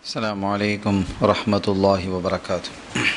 السلام عليكم ورحمة الله وبركاته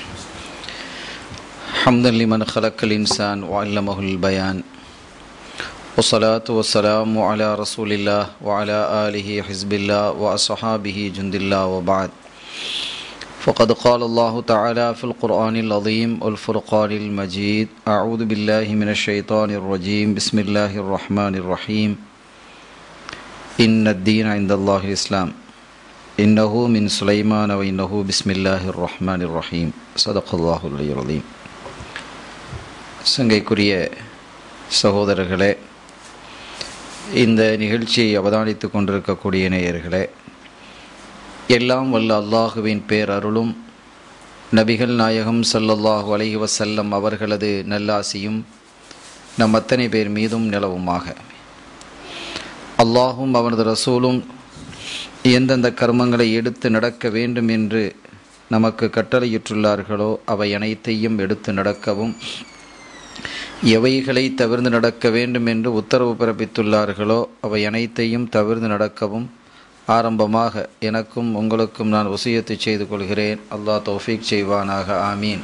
حمدا لمن خلق الإنسان وعلمه البيان والصلاة والسلام على رسول الله وعلى آله حزب الله وأصحابه جند الله وبعد فقد قال الله تعالى في القرآن العظيم والفرقان المجيد أعوذ بالله من الشيطان الرجيم بسم الله الرحمن الرحيم إن الدين عند الله الإسلام إنه من سليمان وإنه بسم الله الرحمن الرحيم صدق الله العلي العظيم சங்கைக்குரிய சகோதரர்களே இந்த நிகழ்ச்சியை அவதானித்து கொண்டிருக்கக்கூடிய நேயர்களே எல்லாம் வல்ல அல்லாஹுவின் பேரருளும் நபிகள் நாயகம் ஸல்லல்லாஹு அலைஹி வஸல்லம் அவர்களது நல்லாசியும் நம் அத்தனை பேர் மீதும் நிலவுமாக அல்லாஹும் அவனது ரசூலும் எந்தெந்த கர்மங்களை எடுத்து நடக்க வேண்டும் என்று நமக்கு கட்டளையிட்டுள்ளார்களோ அவை அனைத்தையும் எடுத்து நடக்கவும் எவைகளை தவிர்ந்து நடக்க வேண்டும் என்று உத்தரவு பிறப்பித்துள்ளார்களோ அவை அனைத்தையும் தவிர்ந்து நடக்கவும் ஆரம்பமாக எனக்கும் உங்களுக்கும் நான் வசியத்தை செய்து கொள்கிறேன் அல்லாஹ் தௌஃபீக் செய்வானாக ஆமீன்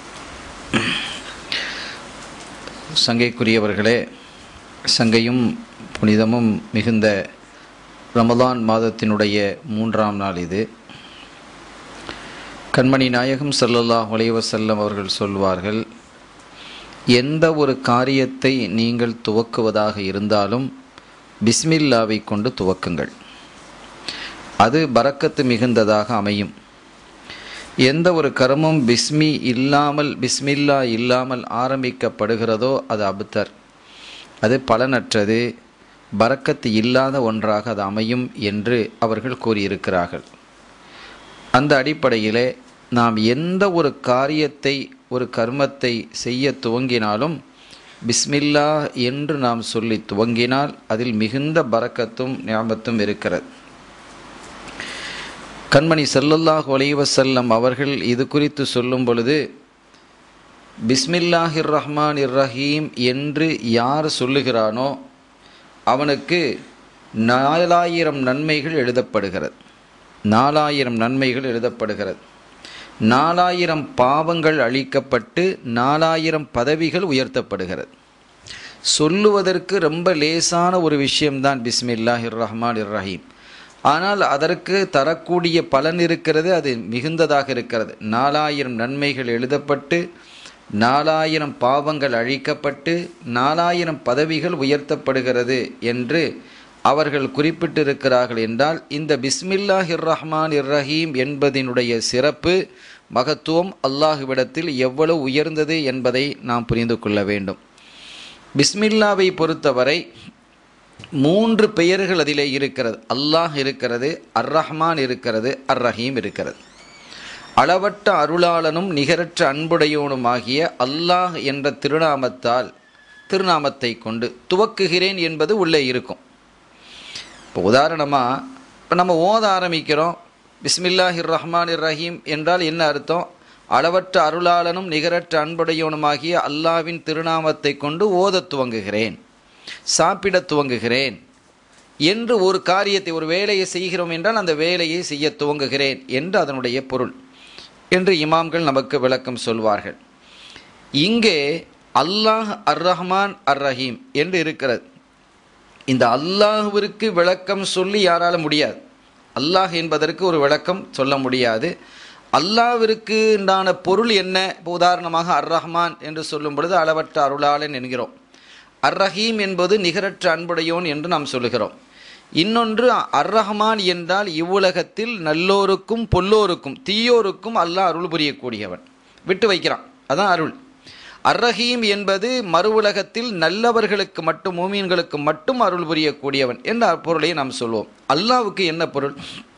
சங்கைக்குரியவர்களே சங்கையும் புனிதமும் மிகுந்த ரமலான் மாதத்தினுடைய மூன்றாம் நாள் இது கண்மணி நாயகம் ஸல்லல்லாஹு அலைஹி வஸல்லம் அவர்கள் சொல்வார்கள் எந்த ஒரு காரியத்தை நீங்கள் துவக்குவதாக இருந்தாலும் பிஸ்மில்லாவை கொண்டு துவக்குங்கள் அது பரக்கத்து மிகுந்ததாக அமையும் எந்த ஒரு கர்மம் பிஸ்மி இல்லாமல் பிஸ்மில்லா இல்லாமல் ஆரம்பிக்கப்படுகிறதோ அது அபுத்தர் அது பலனற்றது பரக்கத்து இல்லாத ஒன்றாக அது அமையும் என்று அவர்கள் கூறியிருக்கிறார்கள் அந்த அடிப்படையிலே நாம் எந்த ஒரு காரியத்தை ஒரு கர்மத்தை செய்ய துவங்கினாலும் பிஸ்மில்லா என்று நாம் சொல்லி துவங்கினால் அதில் மிகுந்த பரக்கத்தும் ஞாபகத்தும் இருக்கிறது கண்மணி சல்லல்லாஹ் ஒலைவசல்லம் அவர்கள் இது குறித்து சொல்லும் பொழுது பிஸ்மில்லாஹிர் ரஹ்மான் இர் ரஹீம் என்று யார் சொல்லுகிறானோ அவனுக்கு நாலாயிரம் நன்மைகள் எழுதப்படுகிறது நாலாயிரம் நன்மைகள் எழுதப்படுகிறது நாலாயிரம் பாவங்கள் அழிக்கப்பட்டு நாலாயிரம் பதவிகள் உயர்த்தப்படுகிறது சொல்லுவதற்கு ரொம்ப லேசான ஒரு விஷயம்தான் பிஸ்மில்லாஹிர் ரஹ்மான் இர் ரஹீம் ஆனால் அதற்கு தரக்கூடிய பலன் இருக்கிறது அது மிகுந்ததாக இருக்கிறது நாலாயிரம் நன்மைகள் எழுதப்பட்டு நாலாயிரம் பாவங்கள் அழிக்கப்பட்டு நாலாயிரம் பதவிகள் உயர்த்தப்படுகிறது என்று அவர்கள் குறிப்பிட்டிருக்கிறார்கள் என்றால் இந்த பிஸ்மில்லாஹிர் ரஹ்மான் இர் ரஹீம் என்பதனுடைய சிறப்பு மகத்துவம் அல்லாஹுவிடத்தில் எவ்வளவு உயர்ந்தது என்பதை நாம் புரிந்து கொள்ள வேண்டும் பிஸ்மில்லாவை பொறுத்தவரை மூன்று பெயர்கள் அதிலே இருக்கிறது அல்லாஹ் இருக்கிறது அர் ரஹ்மான் இருக்கிறது அர் ரஹீம் இருக்கிறது அளவற்ற அருளாளனும் நிகரற்ற அன்புடையோனும் ஆகிய அல்லாஹ் என்ற திருநாமத்தால் திருநாமத்தை கொண்டு துவக்குகிறேன் என்பது உள்ளே இருக்கும் இப்போ உதாரணமாக இப்போ நம்ம ஓத ஆரம்பிக்கிறோம் பிஸ்மில்லாஹிர் ரஹ்மான் ரஹீம் என்றால் என்ன அர்த்தம் அளவற்ற அருளாளனும் நிகரற்ற அன்புடையவனுமாகிய அல்லாவின் திருநாமத்தை கொண்டு ஓத துவங்குகிறேன் சாப்பிட துவங்குகிறேன் என்று ஒரு காரியத்தை ஒரு வேலையை செய்கிறோம் என்றால் அந்த வேலையை செய்ய துவங்குகிறேன் என்று அதனுடைய பொருள் என்று இமாம்கள் நமக்கு விளக்கம் சொல்வார்கள் இங்கே அல்லாஹ் அர் ரஹ்மான் அர் ரஹீம் என்று இருக்கிறது இந்த அல்லாஹுவிற்கு விளக்கம் சொல்லி யாரால முடியாது அல்லாஹ் என்பதற்கு ஒரு விளக்கம் சொல்ல முடியாது அல்லாவிற்கு உண்டான பொருள் என்ன இப்போ உதாரணமாக அர் ரஹ்மான் என்று சொல்லும் பொழுது அளவற்ற அருளாளன் என்கிறோம் அர் ரஹீம் என்பது நிகரற்ற அன்புடையோன் என்று நாம் சொல்லுகிறோம் இன்னொன்று அர் ரஹ்மான் என்றால் இவ்வுலகத்தில் நல்லோருக்கும் பொல்லோருக்கும் தீயோருக்கும் அல்லாஹ் அருள் புரியக்கூடியவன் விட்டு வைக்கிறான் அதான் அருள் அர் ரஹீம் என்பது மறுவுலகத்தில் நல்லவர்களுக்கு மட்டும் மூமீன்களுக்கு மட்டும் அருள் புரியக்கூடியவன் என்ற பொருளை நாம் சொல்வோம் அல்லாவுக்கு என்ன பொருள்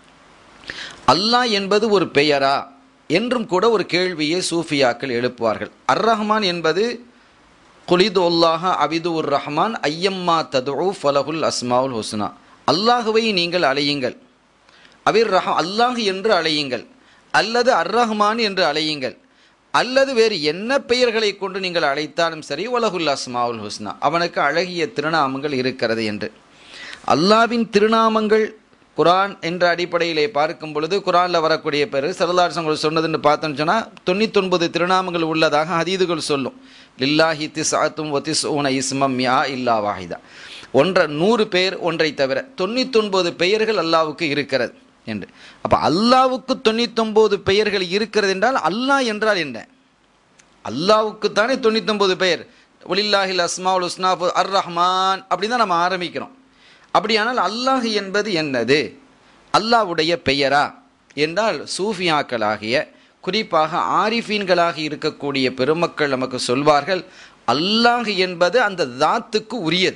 அல்லாஹ் என்பது ஒரு பெயரா என்றும் கூட ஒரு கேள்வியை சூஃபியாக்கள் எழுப்புவார்கள் அர் ரஹ்மான் என்பது குலிதுல்லாஹ அபிது உர் ரஹ்மான் ஐயம்மா தது ஃபலகுல் அஸ்மாவுல் ஹுஸ்னா அல்லாஹுவை நீங்கள் அழையுங்கள் அவிர் ரஹ அல்லாஹ் என்று அழையுங்கள் அல்லது அர் ரஹ்மான் என்று அழையுங்கள் அல்லது வேறு என்ன பெயர்களை கொண்டு நீங்கள் அழைத்தாலும் சரி உலகுல் அஸ்மாவுல் ஹுஸ்னா அவனுக்கு அழகிய திருநாமங்கள் இருக்கிறது என்று அல்லாவின் திருநாமங்கள் குரான் என்ற அடிப்படையிலே பார்க்கும் பொழுது குரானில் வரக்கூடிய பேர் சரதாசங்கள் சொன்னதுன்னு பார்த்தோம்னு சொன்னால் தொண்ணூத்தொன்பது திருநாமங்கள் உள்ளதாக ஹதீதுகள் சொல்லும் லில்லாஹி திஸ் ஆத்தும் ஒத்திஸ் ஊன இஸ்மம் யா இல்லா வாஹிதா ஒன்றை நூறு பேர் ஒன்றை தவிர தொண்ணூத்தொன்பது பெயர்கள் அல்லாவுக்கு இருக்கிறது என்று அப்போ அல்லாவுக்கு தொண்ணூத்தொன்பது பெயர்கள் இருக்கிறது என்றால் அல்லாஹ் என்றால் என்ன அல்லாவுக்கு தானே தொண்ணூத்தொம்பது பெயர் ஒலில்லாஹில் அஸ்மாவுல் உஸ்னாஃபு அர் ரஹ்மான் அப்படி தான் நம்ம ஆரம்பிக்கிறோம் அப்படியானால் அல்லாஹ் என்பது என்னது அல்லாஹ்வுடைய பெயரா என்றால் சூஃபியாக்களாகிய குறிப்பாக ஆரிஃபீன்களாக இருக்கக்கூடிய பெருமக்கள் நமக்கு சொல்வார்கள் அல்லாஹ் என்பது அந்த தாத்துக்கு உரியது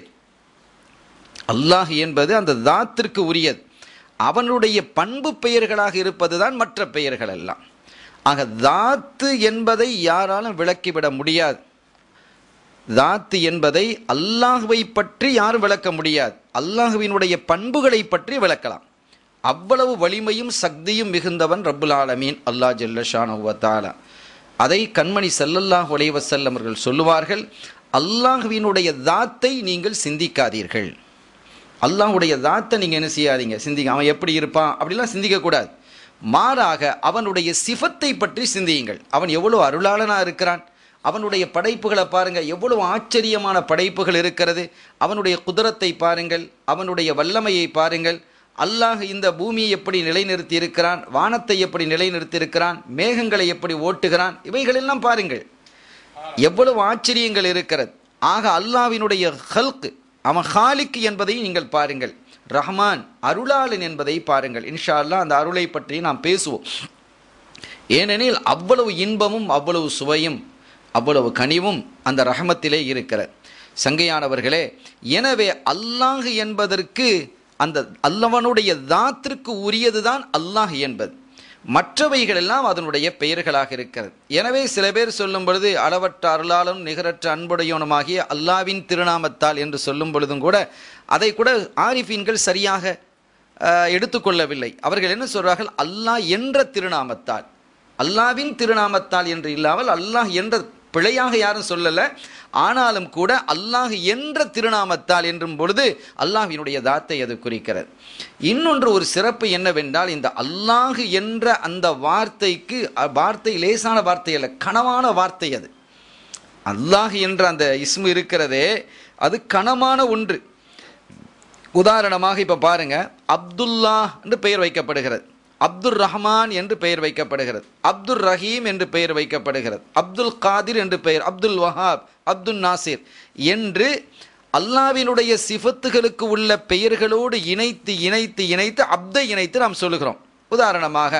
அல்லாஹ் என்பது அந்த தாத்திற்கு உரியது அவனுடைய பண்பு பெயர்களாக இருப்பதுதான் மற்ற பெயர்கள் எல்லாம் ஆக தாத்து என்பதை யாராலும் விளக்கிவிட முடியாது தாத்து என்பதை அல்லாஹுவை பற்றி யாரும் விளக்க முடியாது அல்லாஹுவினுடைய பண்புகளை பற்றி விளக்கலாம் அவ்வளவு வலிமையும் சக்தியும் மிகுந்தவன் ரப்புல் ஆலமீன் அல்லா ஜல்லஷானுவத்தாலா அதை கண்மணி சல்லல்லாஹ் உலைவசல்லம் அவர்கள் சொல்லுவார்கள் அல்லாஹுவினுடைய தாத்தை நீங்கள் சிந்திக்காதீர்கள் அல்லாஹுடைய தாத்தை நீங்கள் என்ன செய்யாதீங்க சிந்திங்க அவன் எப்படி இருப்பான் அப்படிலாம் சிந்திக்கக்கூடாது மாறாக அவனுடைய சிஃபத்தை பற்றி சிந்தியுங்கள் அவன் எவ்வளோ அருளாளனாக இருக்கிறான் அவனுடைய படைப்புகளை பாருங்க எவ்வளவு ஆச்சரியமான படைப்புகள் இருக்கிறது அவனுடைய குதிரத்தை பாருங்கள் அவனுடைய வல்லமையை பாருங்கள் அல்லாஹ் இந்த பூமியை எப்படி நிலைநிறுத்தி இருக்கிறான் வானத்தை எப்படி நிலைநிறுத்தி இருக்கிறான் மேகங்களை எப்படி ஓட்டுகிறான் இவைகளெல்லாம் பாருங்கள் எவ்வளவு ஆச்சரியங்கள் இருக்கிறது ஆக அல்லாவினுடைய ஹல்க் அவன் ஹாலிக் என்பதை நீங்கள் பாருங்கள் ரஹ்மான் அருளாளன் என்பதை பாருங்கள் இன்ஷா அல்லாஹ் அந்த அருளை பற்றி நாம் பேசுவோம் ஏனெனில் அவ்வளவு இன்பமும் அவ்வளவு சுவையும் அவ்வளவு கனிவும் அந்த ரஹமத்திலே இருக்கிறது சங்கையானவர்களே எனவே அல்லாஹ் என்பதற்கு அந்த அல்லவனுடைய தாத்திற்கு உரியதுதான் அல்லாஹ் என்பது மற்றவைகள் எல்லாம் அதனுடைய பெயர்களாக இருக்கிறது எனவே சில பேர் சொல்லும் பொழுது அளவற்ற அருளாலும் நிகரற்ற அன்புடையவனுமாகிய அல்லாவின் திருநாமத்தால் என்று சொல்லும் பொழுதும் கூட அதை கூட ஆரிஃபீன்கள் சரியாக அஹ், எடுத்துக்கொள்ளவில்லை அவர்கள் என்ன சொல்றார்கள் அல்லாஹ் என்ற திருநாமத்தால் அல்லாவின் திருநாமத்தால் என்று இல்லாமல் அல்லாஹ் என்ற பிழையாக யாரும் சொல்லல ஆனாலும் கூட அல்லாஹ் என்ற திருநாமத்தால் என்றும் பொழுது அல்லாஹ்வினுடைய தாத்தை அது குறிக்கிறது இன்னொன்று ஒரு சிறப்பு என்னவென்றால் இந்த அல்லாஹ் என்ற அந்த வார்த்தைக்கு அ- வார்த்தை லேசான வார்த்தை அல்ல கனமான வார்த்தை அது அல்லாஹ் என்ற அந்த இஸ்மு இருக்கிறதே அது கனமான ஒன்று உதாரணமாக இப்போ பாருங்க அப்துல்லா என்று பெயர் வைக்கப்படுகிறது அப்துல் ரஹ்மான் என்று பெயர் வைக்கப்படுகிறது அப்துல் ரஹீம் என்று பெயர் வைக்கப்படுகிறது அப்துல் காதிர் என்று பெயர் அப்துல் வஹாப் அப்துல் நாசிர் என்று அல்லாவினுடைய சிஃபத்துகளுக்கு உள்ள பெயர்களோடு இணைத்து இணைத்து இணைத்து அப்தை இணைத்து நாம் சொல்லுகிறோம் உதாரணமாக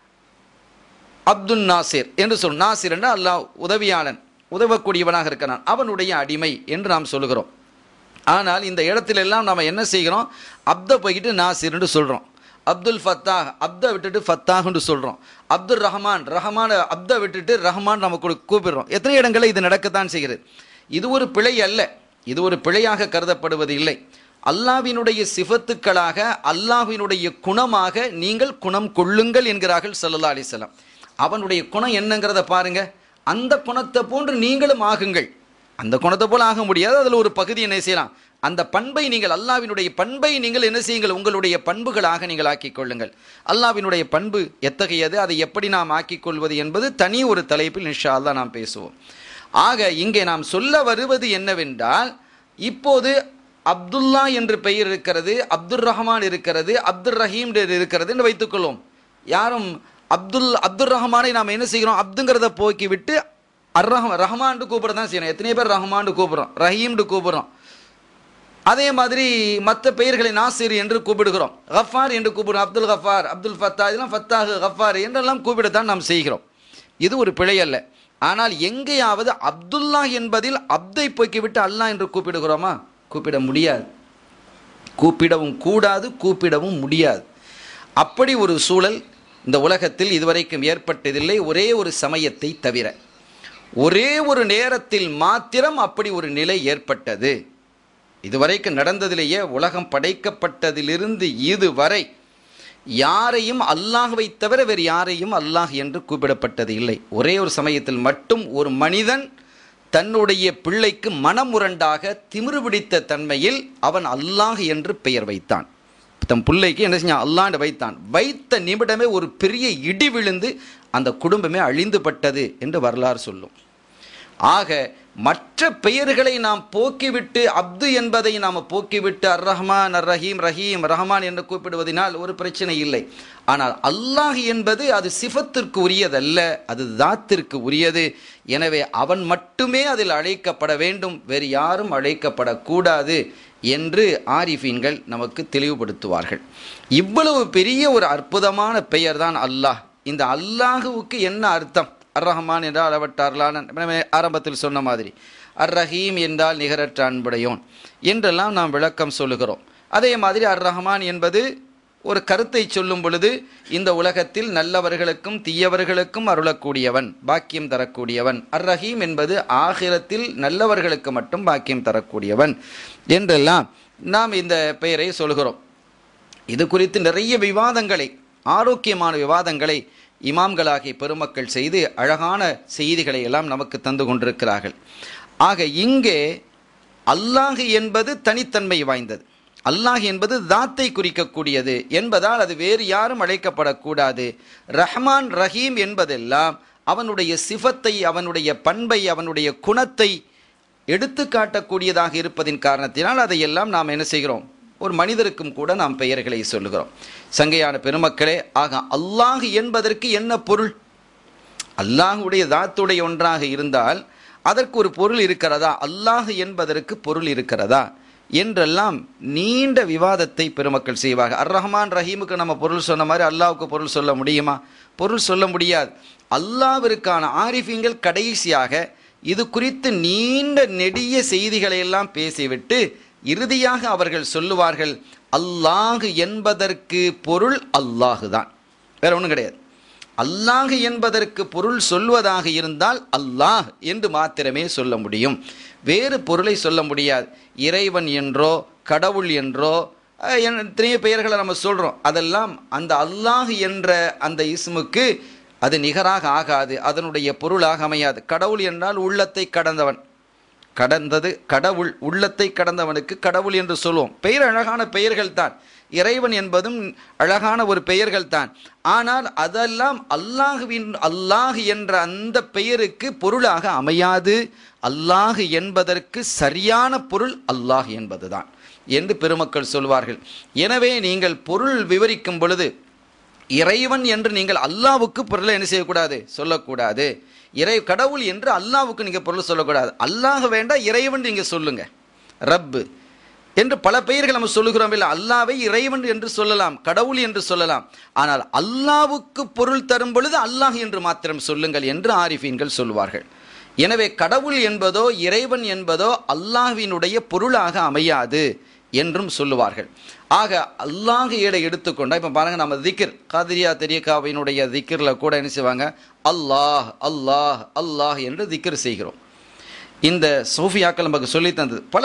அப்துல் நாசிர் என்று சொல் நாசிர் என்று அல்லாஹ் உதவியாளன் உதவக்கூடியவனாக இருக்கிறான் அவனுடைய அடிமை என்று நாம் சொல்லுகிறோம் ஆனால் இந்த இடத்துல எல்லாம் நாம் என்ன செய்கிறோம் அப்தை போய்கிட்டு நாசிர்னு சொல்கிறோம் அப்துல் ஃபத்தாஹ் அப்தை விட்டுட்டு ஃபத்தாஹ்னு சொல்கிறோம் அப்துல் ரஹ்மான் ரஹ்மான் அப்தை விட்டுட்டு ரஹ்மான் நம்ம கூ- கூப்பிடுறோம் எத்தனை இடங்களில் இது நடக்கத்தான் செய்கிறது இது ஒரு பிழை அல்ல இது ஒரு பிழையாக கருதப்படுவது இல்லை அல்லாவினுடைய சிஃபத்துக்களாக அல்லாஹ்வினுடைய குணமாக நீங்கள் குணம் கொள்ளுங்கள் என்கிறார்கள் ஸல்லல்லாஹு அலைஹி வஸல்லம் அவனுடைய குணம் என்னங்கிறத பாருங்க அந்த குணத்தை போன்று நீங்களும் ஆகுங்கள் அந்த குணத்தை போல ஆக முடியாது அதில் ஒரு பகுதி என்ன செய்யலாம் அந்த பண்பை நீங்கள் அல்லாவினுடைய பண்பை நீங்கள் என்ன செய்யுங்கள் உங்களுடைய பண்புகளாக நீங்கள் ஆக்கிக் கொள்ளுங்கள் அல்லாவினுடைய பண்பு எத்தகையது அதை எப்படி நாம் ஆக்கிக் கொள்வது என்பது தனி ஒரு தலைப்பில் இன்ஷா அல்லாஹ் நாம் பேசுவோம் ஆக இங்கே நாம் சொல்ல வருவது என்னவென்றால் இப்போது அப்துல்லா என்று பெயர் இருக்கிறது அப்துல் ரஹ்மான் இருக்கிறது அப்துல் ரஹீம் என்று இருக்கிறது என்று வைத்துக்கொள்வோம் யாரும் அப்துல் அப்துல் ரஹ்மானை நாம் என்ன செய்கிறோம் அப்துங்கிறத போக்கி விட்டு அர் ரஹ் ரஹ்மான்ட்டு கூப்பிட தான் செய்யணும் எத்தனை பேர் ரஹ்மான்ட்டு கூப்பிடுறோம் ரஹீம்னு கூப்பிடுறோம் அதே மாதிரி மற்ற பெயர்களை நாசிர் என்று கூப்பிடுகிறோம் கஃபார் என்று கூப்பிடுறோம் அப்துல் கஃபார் அப்துல் ஃபத்தா இதெல்லாம் ஃபத்தாஹ் கஃபார் என்றெல்லாம் கூப்பிடத்தான் நாம் செய்கிறோம் இது ஒரு பிழை அல்ல ஆனால் எங்கேயாவது அப்துல்லா என்பதில் அப்தை போக்கிவிட்டு அல்லாஹ் என்று கூப்பிடுகிறோமா கூப்பிட முடியாது கூப்பிடவும் கூடாது கூப்பிடவும் முடியாது அப்படி ஒரு சூழல் இந்த உலகத்தில் இதுவரைக்கும் ஏற்பட்டதில்லை ஒரே ஒரு சமயத்தை தவிர ஒரே ஒரு நேரத்தில் மாத்திரம் அப்படி ஒரு நிலை ஏற்பட்டது இதுவரைக்கும் நடந்ததிலேயே உலகம் படைக்கப்பட்டதிலிருந்து இதுவரை யாரையும் அல்லாஹ்வை தவிர வேறு யாரையும் அல்லாஹ் என்று கூப்பிடப்பட்டது இல்லை ஒரே ஒரு சமயத்தில் மட்டும் ஒரு மனிதன் தன்னுடைய பிள்ளைக்கு மனமுரண்டாக திமிரு பிடித்த தன்மையில் அவன் அல்லாஹ் என்று பெயர் வைத்தான் தன் பிள்ளைக்கு என்ன செஞ்சான் அல்லாண்டு வைத்தான் வைத்த நிமிடமே ஒரு பெரிய இடி விழுந்து அந்த குடும்பமே அழிந்துபட்டது என்று வரலாறு சொல்லும் ஆக மற்ற பெயர்களை நாம் போக்கிவிட்டு அப்து என்பதை நாம் போக்கிவிட்டு அர் ரஹ்மான் அர் ரஹீம் ரஹீம் ரஹ்மான் என்று கூப்பிடுவதனால் ஒரு பிரச்சனை இல்லை ஆனால் அல்லாஹ் என்பது அது சிஃபத்திற்கு உரியதல்ல அது தாத்திற்கு உரியது எனவே அவன் மட்டுமே அதில் அழைக்கப்பட வேண்டும் வேறு யாரும் அழைக்கப்படக்கூடாது என்று ஆரிஃபீன்கள் நமக்கு தெளிவுபடுத்துவார்கள் இவ்வளவு பெரிய ஒரு அற்புதமான பெயர் தான் அல்லாஹ் இந்த அல்லாஹுவுக்கு என்ன அர்த்தம் அர் ரஹ்மான் என்றால் அளவட்டார்லான நம்ம ஆரம்பத்தில் சொன்ன மாதிரி அர் ரஹீம் என்றால் நிகரற்ற அன்புடையோன் என்றெல்லாம் நாம் விளக்கம் சொல்லுகிறோம் அதே மாதிரி அர் ரஹ்மான் என்பது ஒரு கருத்தை சொல்லும் பொழுது இந்த உலகத்தில் நல்லவர்களுக்கும் தீயவர்களுக்கும் அருளக்கூடியவன் பாக்கியம் தரக்கூடியவன் அர் ரஹீம் என்பது ஆகிரத்தில் நல்லவர்களுக்கு மட்டும் பாக்கியம் தரக்கூடியவன் என்றெல்லாம் நாம் இந்த பெயரை சொல்கிறோம் இது குறித்து நிறைய விவாதங்களை ஆரோக்கியமான விவாதங்களை இமாம்களாகிய பெருமக்கள் செய்து அழகான செய்திகளை எல்லாம் நமக்கு தந்து கொண்டிருக்கிறார்கள் ஆக இங்கே அல்லாஹ் என்பது தனித்தன்மை வாய்ந்தது அல்லாஹ் என்பது தாத்தை குறிக்கக்கூடியது என்பதால் அது வேறு யாரும் அழைக்கப்படக்கூடாது ரஹ்மான் ரஹீம் என்பதெல்லாம் அவனுடைய சிஃபத்தை அவனுடைய பண்பை அவனுடைய குணத்தை எடுத்து காட்டக்கூடியதாக இருப்பதின் காரணத்தினால் அதையெல்லாம் நாம் என்ன செய்கிறோம் ஒரு மனிதருக்கும் கூட நாம் பெயர்களை சொல்லுகிறோம் சங்கையான பெருமக்களே ஆக அல்லாஹ் என்பதற்கு என்ன பொருள் அல்லாஹுடைய தாத்துடைய ஒன்றாக இருந்தால் அதற்கு ஒரு பொருள் இருக்கிறதா அல்லாஹ் என்பதற்கு பொருள் இருக்கிறதா என்றெல்லாம் நீண்ட விவாதத்தை பெருமக்கள் செய்வார்கள் அர் ரஹ்மான் ரஹீமுக்கு நம்ம பொருள் சொன்ன மாதிரி அல்லாஹ்வுக்கு பொருள் சொல்ல முடியுமா பொருள் சொல்ல முடியாது அல்லாவிற்கான ஆரிஃபிங்கள் கடைசியாக இது குறித்து நீண்ட நெடிய செய்திகளை எல்லாம் பேசிவிட்டு இறுதியாக அவர்கள் சொல்லுவார்கள் அல்லாஹ் என்பதற்கு பொருள் அல்லாஹு தான் வேற ஒன்றும் கிடையாது அல்லாஹ் என்பதற்கு பொருள் சொல்வதாக இருந்தால் அல்லாஹ் என்று மாத்திரமே சொல்ல முடியும் வேறு பொருளை சொல்ல முடியாது இறைவன் என்றோ கடவுள் என்றோ அஹ், என் எத்தனையோ பெயர்களை நம்ம சொல்கிறோம் அதெல்லாம் அந்த அல்லாஹ் என்ற அந்த இஸ்முக்கு அது நிகராக ஆகாது அதனுடைய பொருளாக அமையாது கடவுள் என்றால் உள்ளத்தை கடந்தவன் கடந்தது கடவுள் உள்ளத்தை கடந்தவனுக்கு கடவுள் என்று சொல்லுவோம் பெயர் அழகான பெயர்கள் தான் இறைவன் என்பதும் அழகான ஒரு பெயர்கள் தான் ஆனால் அதெல்லாம் அல்லாஹுவின் அல்லாஹ் என்ற அந்த பெயருக்கு பொருளாக அமையாது அல்லாஹ் என்பதற்கு சரியான பொருள் அல்லாஹ் என்பதுதான் என்று பெருமக்கள் சொல்வார்கள் எனவே நீங்கள் பொருள் விவரிக்கும் பொழுது இறைவன் என்று நீங்கள் அல்லாவுக்கு பொருளை என்ன செய்யக்கூடாது சொல்லக்கூடாது இறை கடவுள் என்று அல்லாவுக்கு நீங்கள் பொருள் சொல்லக்கூடாது அல்லாஹ் வேண்டாம் இறைவன் நீங்கள் சொல்லுங்க ரப்பு என்று பல பெயர்கள் நம்ம சொல்லுகிறோம் இல்லை அல்லாவை இறைவன் என்று சொல்லலாம் கடவுள் என்று சொல்லலாம் ஆனால் அல்லாவுக்கு பொருள் தரும் பொழுது அல்லாஹ் என்று மாத்திரம் சொல்லுங்கள் என்று ஆரிஃபீன்கள் சொல்வார்கள் எனவே கடவுள் என்பதோ இறைவன் என்பதோ அல்லாஹ்வினுடைய பொருளாக அமையாது என்றும் சொல்லுவார்கள் ஆக அல்லாஹ் ஏடை எடுத்துக்கொண்டா இப்போ பாருங்க நம்ம திக்ர் காதிரியா தெரியக்காவினுடைய திக்கிரில் கூட என்ன செய்வாங்க அல்லாஹ் அல்லாஹ் அல்லாஹ் என்று திக்ர் செய்கிறோம் இந்த சூஃபியாக்கள் நமக்கு சொல்லி தந்தது பல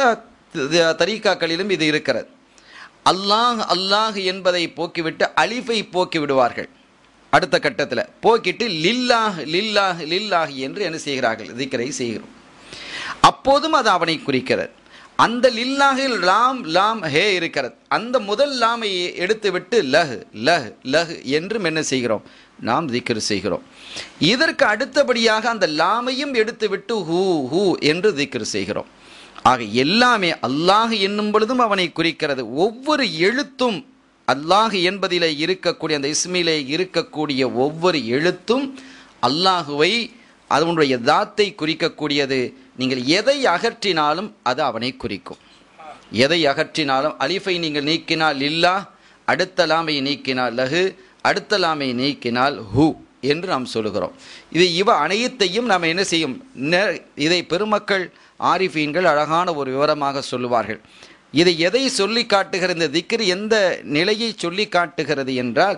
த- தரீக்காக்களிலும் இது இருக்கிறது அல்லாஹ் அல்லாஹ் என்பதை போக்கிவிட்டு அலிஃபை போக்கி விடுவார்கள் அடுத்த கட்டத்தில் போக்கிட்டு லில்லாஹ் லில்லாஹ் லில்லாஹ் என்று என்ன செய்கிறார்கள் திக்கரை செய்கிறோம் அப்போதும் அது அவனை குறிக்கிறது அந்த லில்லாஹில் லாம் லாம் ஹே இருக்கிறது அந்த முதல் லாமை எடுத்துவிட்டு லஹ் லஹ் லஹ் என்றும் என்ன செய்கிறோம் நாம் திக்ர் செய்கிறோம் இதற்கு அடுத்தபடியாக அந்த லாமையும் எடுத்துவிட்டு ஹூ ஹூ என்று திக்ர் செய்கிறோம் ஆக எல்லாமே அல்லாஹ் என்னும் பொழுதும் அவனை குறிக்கிறது ஒவ்வொரு எழுத்தும் அல்லாஹ் என்பதிலே இருக்கக்கூடிய அந்த இஸ்மிலே இருக்கக்கூடிய ஒவ்வொரு எழுத்தும் அல்லாஹுவை அதனுடைய தாத்தை குறிக்கக்கூடியது நீங்கள் எதை அகற்றினாலும் அது அவனை குறிக்கும் எதை அகற்றினாலும் அலிஃபை நீங்கள் நீக்கினால் இல்லா அடுத்த லாமை நீக்கினால் லஹு அடுத்த லாமை நீக்கினால் ஹு என்று நாம் சொல்லுகிறோம் இது இவ அனைத்தையும் நாம் என்ன செய்யும் நெ- இதை பெருமக்கள் ஆரிஃபீன்கள் அழகான ஒரு விவரமாக சொல்லுவார்கள் இதை எதை சொல்லி காட்டுகிற இந்த திக்ர் எந்த நிலையை சொல்லி காட்டுகிறது என்றால்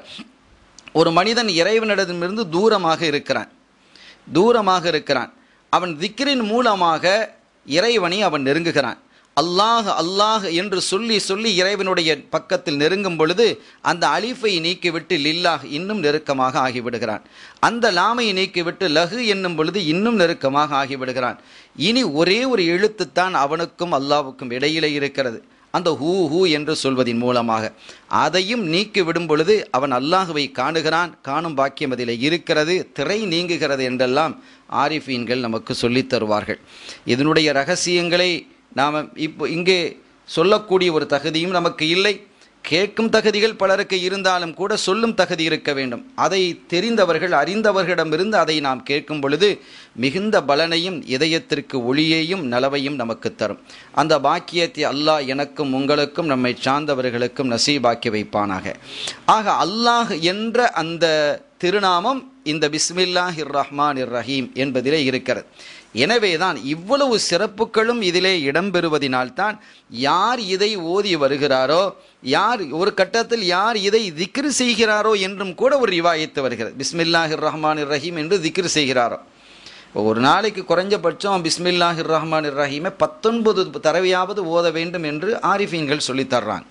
ஒரு மனிதன் இறைவனிடமிருந்து தூரமாக இருக்கிறான் தூரமாக இருக்கிறான் அவன் திக்ரின் மூலமாக இறைவனை அவன் நெருங்குகிறான் அல்லாஹ் அல்லாஹ் என்று சொல்லி சொல்லி இறைவனுடைய பக்கத்தில் நெருங்கும் பொழுது அந்த அலிஃபை நீக்கிவிட்டு லில்லாஹ் இன்னும் நெருக்கமாக ஆகிவிடுகிறான் அந்த லாமை நீக்கிவிட்டு லஹு என்னும் பொழுது இன்னும் நெருக்கமாக ஆகிவிடுகிறான் இனி ஒரே ஒரு எழுத்துத்தான் அவனுக்கும் அல்லாவுக்கும் இடையிலே இருக்கிறது அந்த ஹூ ஹூ என்று சொல்வதின் மூலமாக அதையும் நீக்கி விடும் பொழுது அவன் அல்லாஹுவை காணுகிறான் காணும் பாக்கியம் அதில் இருக்கிறது திரை நீங்குகிறது என்றெல்லாம் ஆரிஃபீன்கள் நமக்கு சொல்லித் தருவார்கள் இதனுடைய ரகசியங்களை நாம் இப்போ இங்கே சொல்லக்கூடிய ஒரு தகுதியும் நமக்கு இல்லை கேட்கும் தகுதிகள் பலருக்கு இருந்தாலும் கூட சொல்லும் தகுதி இருக்க வேண்டும் அதை தெரிந்தவர்கள் அறிந்தவர்களிடமிருந்து அதை நாம் கேட்கும் பொழுது மிகுந்த பலனையும் இதயத்திற்கு ஒளியையும் நலவையும் நமக்கு தரும் அந்த பாக்கியத்தை அல்லாஹ் எனக்கும் உங்களுக்கும் நம்மை சார்ந்தவர்களுக்கும் நசீபாக்கி வைப்பானாக ஆக அல்லாஹ் என்ற அந்த திருநாமம் இந்த பிஸ்மில்லாஹிர் ரஹ்மான் இர் ரஹீம் என்பதிலே இருக்கிறது எனவேதான் இவ்வளவு சிறப்புகளும் இதிலே இடம்பெறுவதினால்தான் யார் இதை ஓதி வருகிறாரோ யார் ஒரு கட்டத்தில் யார் இதை திக்ரு செய்கிறாரோ என்றும் கூட ஒரு ரிவாயத்து வருகிறது பிஸ்மில்லாஹிர் ரஹ்மான் ரஹீம் என்று திக்ரு செய்கிறாரோ ஒரு நாளைக்கு குறைஞ்சபட்சம் பிஸ்மில்லாஹிர் ரஹ்மான் ரஹீமை பத்தொன்பது தடவையாவது ஓத வேண்டும் என்று ஆரிஃபீன்கள் சொல்லித் தர்றாங்க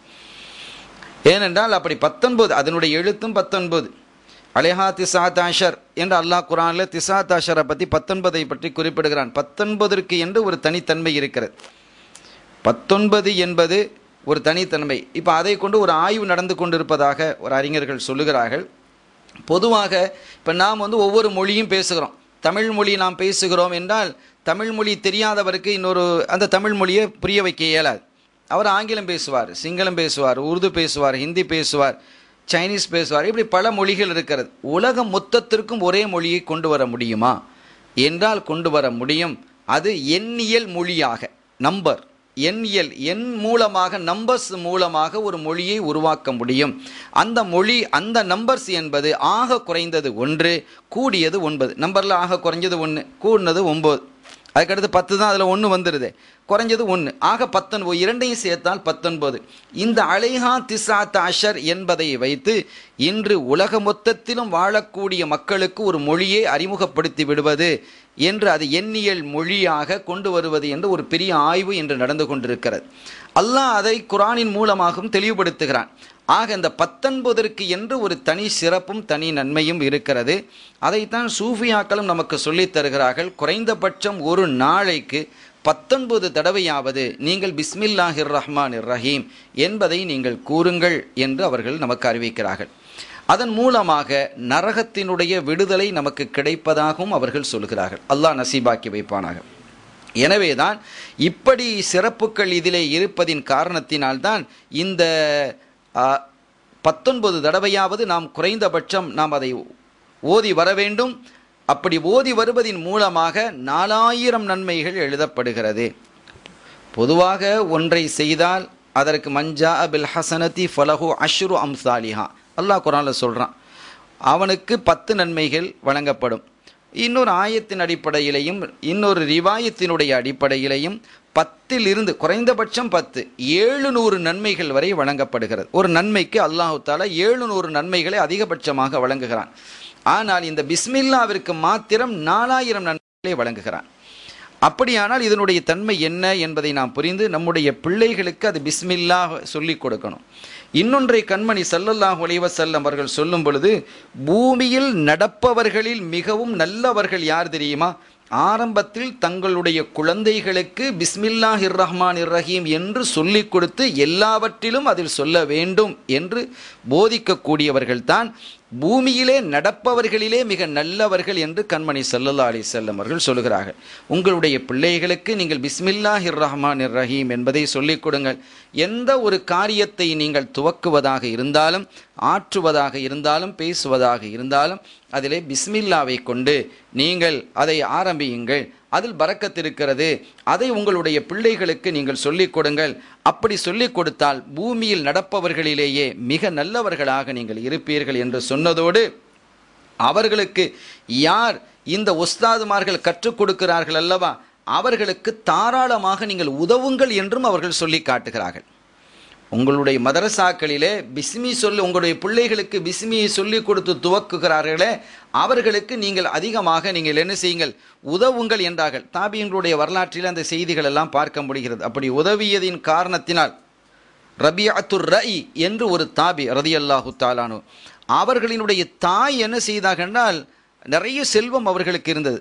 ஏனென்றால் அப்படி பத்தொன்பது அதனுடைய எழுத்தும் பத்தொன்பது அலேஹா திசாத் ஆஷர் என்று அல்லாஹ் குரானில் திசாத் ஆஷரை பற்றி பத்தொன்பதை பற்றி குறிப்பிடுகிறான் பத்தொன்பதற்கு என்று ஒரு தனித்தன்மை இருக்கிறது பத்தொன்பது என்பது ஒரு தனித்தன்மை இப்போ அதை கொண்டு ஒரு ஆய்வு நடந்து கொண்டிருப்பதாக ஒரு அறிஞர்கள் சொல்லுகிறார்கள் பொதுவாக இப்போ நாம் வந்து ஒவ்வொரு மொழியும் பேசுகிறோம் தமிழ் மொழி நாம் பேசுகிறோம் என்றால் தமிழ் மொழி தெரியாதவருக்கு இன்னொரு அந்த தமிழ் மொழியை புரிய வைக்க இயலாது அவர் ஆங்கிலம் பேசுவார் சிங்களம் பேசுவார் உருது பேசுவார் ஹிந்தி பேசுவார் சைனீஸ் பேசுவார் இப்படி பல மொழிகள் இருக்கிறது உலகம் மொத்தத்திற்கும் ஒரே மொழியை கொண்டு வர முடியுமா என்றால் கொண்டு வர முடியும் அது எண்ணியல் மொழியாக நம்பர் எண்ணியல் எண் மூலமாக நம்பர்ஸ் மூலமாக ஒரு மொழியை உருவாக்க முடியும் அந்த மொழி அந்த நம்பர்ஸ் என்பது ஆக குறைந்தது ஒன்று கூடியது ஒன்பது நம்பரில் ஆக குறைஞ்சது ஒன்று கூடினது ஒம்பது அதுக்கடுத்து பத்து தான் அதில் ஒன்று வந்துடுது குறைஞ்சது ஒன்று ஆக பத்தொன்பது இரண்டையும் சேர்த்தால் பத்தொன்பது இந்த அலைஹா திசாத் அஷர் என்பதை வைத்து இன்று உலக மொத்தத்திலும் வாழக்கூடிய மக்களுக்கு ஒரு மொழியை அறிமுகப்படுத்தி விடுவது என்று அது எண்ணியல் மொழியாக கொண்டு வருவது என்று ஒரு பெரிய ஆய்வு இன்று நடந்து கொண்டிருக்கிறது அல்லாஹ் அதை குரானின் மூலமாகவும் தெளிவுபடுத்துகிறான் ஆக இந்த பத்தொன்பதற்கு என்று ஒரு தனி சிறப்பும் தனி நன்மையும் இருக்கிறது அதைத்தான் சூஃபியாக்களும் நமக்கு சொல்லித் தருகிறார்கள் குறைந்தபட்சம் ஒரு நாளைக்கு பத்தொன்பது தடவையாவது நீங்கள் பிஸ்மில்லாஹிர் ரஹ்மான் ரஹீம் என்பதை நீங்கள் கூறுங்கள் என்று அவர்கள் நமக்கு அறிவிக்கிறார்கள் அதன் மூலமாக நரகத்தினுடைய விடுதலை நமக்கு கிடைப்பதாகவும் அவர்கள் சொல்கிறார்கள் அல்லாஹ் நசீபாக்கி வைப்பானாக எனவேதான் இப்படி சிறப்புகள் இதிலே இருப்பதின் காரணத்தினால்தான் இந்த பத்தொன்பது தடவையாவது நாம் குறைந்தபட்சம் நாம் அதை ஓதி வர வேண்டும் அப்படி ஓதி வருவதின் மூலமாக நாலாயிரம் நன்மைகள் எழுதப்படுகிறது பொதுவாக ஒன்றை செய்தால் அதற்கு மஞ்சா அபில் ஹசனதி ஃபலஹு அஷ்ரு அம்சாலிஹா அல்லாஹ் குரானில் சொல்கிறான் அவனுக்கு பத்து நன்மைகள் வழங்கப்படும் இன்னொரு ஆயத்தின் அடிப்படையிலையும் இன்னொரு ரிவாயத்தினுடைய அடிப்படையிலையும் பத்தில் இருந்து குறைந்தபட்சம் பத்து ஏழு நூறு நன்மைகள் வரை வழங்கப்படுகிறது ஒரு நன்மைக்கு அல்லாஹு தாலா ஏழு நூறு நன்மைகளை அதிகபட்சமாக வழங்குகிறான் ஆனால் இந்த பிஸ்மில்லாவிற்கு மாத்திரம் நாலாயிரம் நன்மைகளை வழங்குகிறான் அப்படியானால் இதனுடைய தன்மை என்ன என்பதை நாம் புரிந்து நம்முடைய பிள்ளைகளுக்கு அது பிஸ்மில்லா சொல்லிக் கொடுக்கணும் இன்னொன்றை கண்மணி சல்லல்லாஹ் ஒலைவசல்லம் அவர்கள் சொல்லும் பொழுது பூமியில் நடப்பவர்களில் மிகவும் நல்லவர்கள் யார் தெரியுமா ஆரம்பத்தில் தங்களுடைய குழந்தைகளுக்கு பிஸ்மில்லாஹிர் ரஹ்மான் ரஹீம் என்று சொல்லிக் கொடுத்து எல்லாவற்றிலும் அதில் சொல்ல வேண்டும் என்று போதிக்கக்கூடியவர்கள்தான் பூமியிலே நடப்பவர்களிலே மிக நல்லவர்கள் என்று கண்மணி சல்லல்லா அலி செல்லம் அவர்கள் சொல்கிறார்கள் உங்களுடைய பிள்ளைகளுக்கு நீங்கள் பிஸ்மில்லாஹிர் ரஹ்மான் ரஹீம் என்பதை சொல்லிக் கொடுங்கள் எந்த ஒரு காரியத்தை நீங்கள் துவக்குவதாக இருந்தாலும் ஆற்றுவதாக இருந்தாலும் பேசுவதாக இருந்தாலும் அதிலே பிஸ்மில்லாவை கொண்டு நீங்கள் அதை ஆரம்பியுங்கள் அதில் பறக்கத்து இருக்கிறது அதை உங்களுடைய பிள்ளைகளுக்கு நீங்கள் சொல்லிக் கொடுங்கள் அப்படி சொல்லிக் கொடுத்தால் பூமியில் நடப்பவர்களிலேயே மிக நல்லவர்களாக நீங்கள் இருப்பீர்கள் என்று சொன்னதோடு அவர்களுக்கு யார் இந்த ஒஸ்தாதுமார்கள் கற்றுக் கொடுக்கிறார்கள் அல்லவா அவர்களுக்கு தாராளமாக நீங்கள் உதவுங்கள் என்றும் அவர்கள் சொல்லி காட்டுகிறார்கள் உங்களுடைய மதரசாக்களிலே பிஸ்மி சொல்லி உங்களுடைய பிள்ளைகளுக்கு பிஸ்மியை சொல்லி கொடுத்து துவக்குகிறார்களே அவர்களுக்கு நீங்கள் அதிகமாக நீங்கள் என்ன செய்யுங்கள் உதவுங்கள் என்றார்கள் தாபியங்களுடைய வரலாற்றில் அந்த செய்திகள் எல்லாம் பார்க்க முடிகிறது அப்படி உதவியதின் காரணத்தினால் ரபியாத்துர் ரஇ என்று ஒரு தாபி ரதி அல்லாஹு தாலானு அவர்களினுடைய தாய் என்ன செய்தார்கள் என்றால் நிறைய செல்வம் அவர்களுக்கு இருந்தது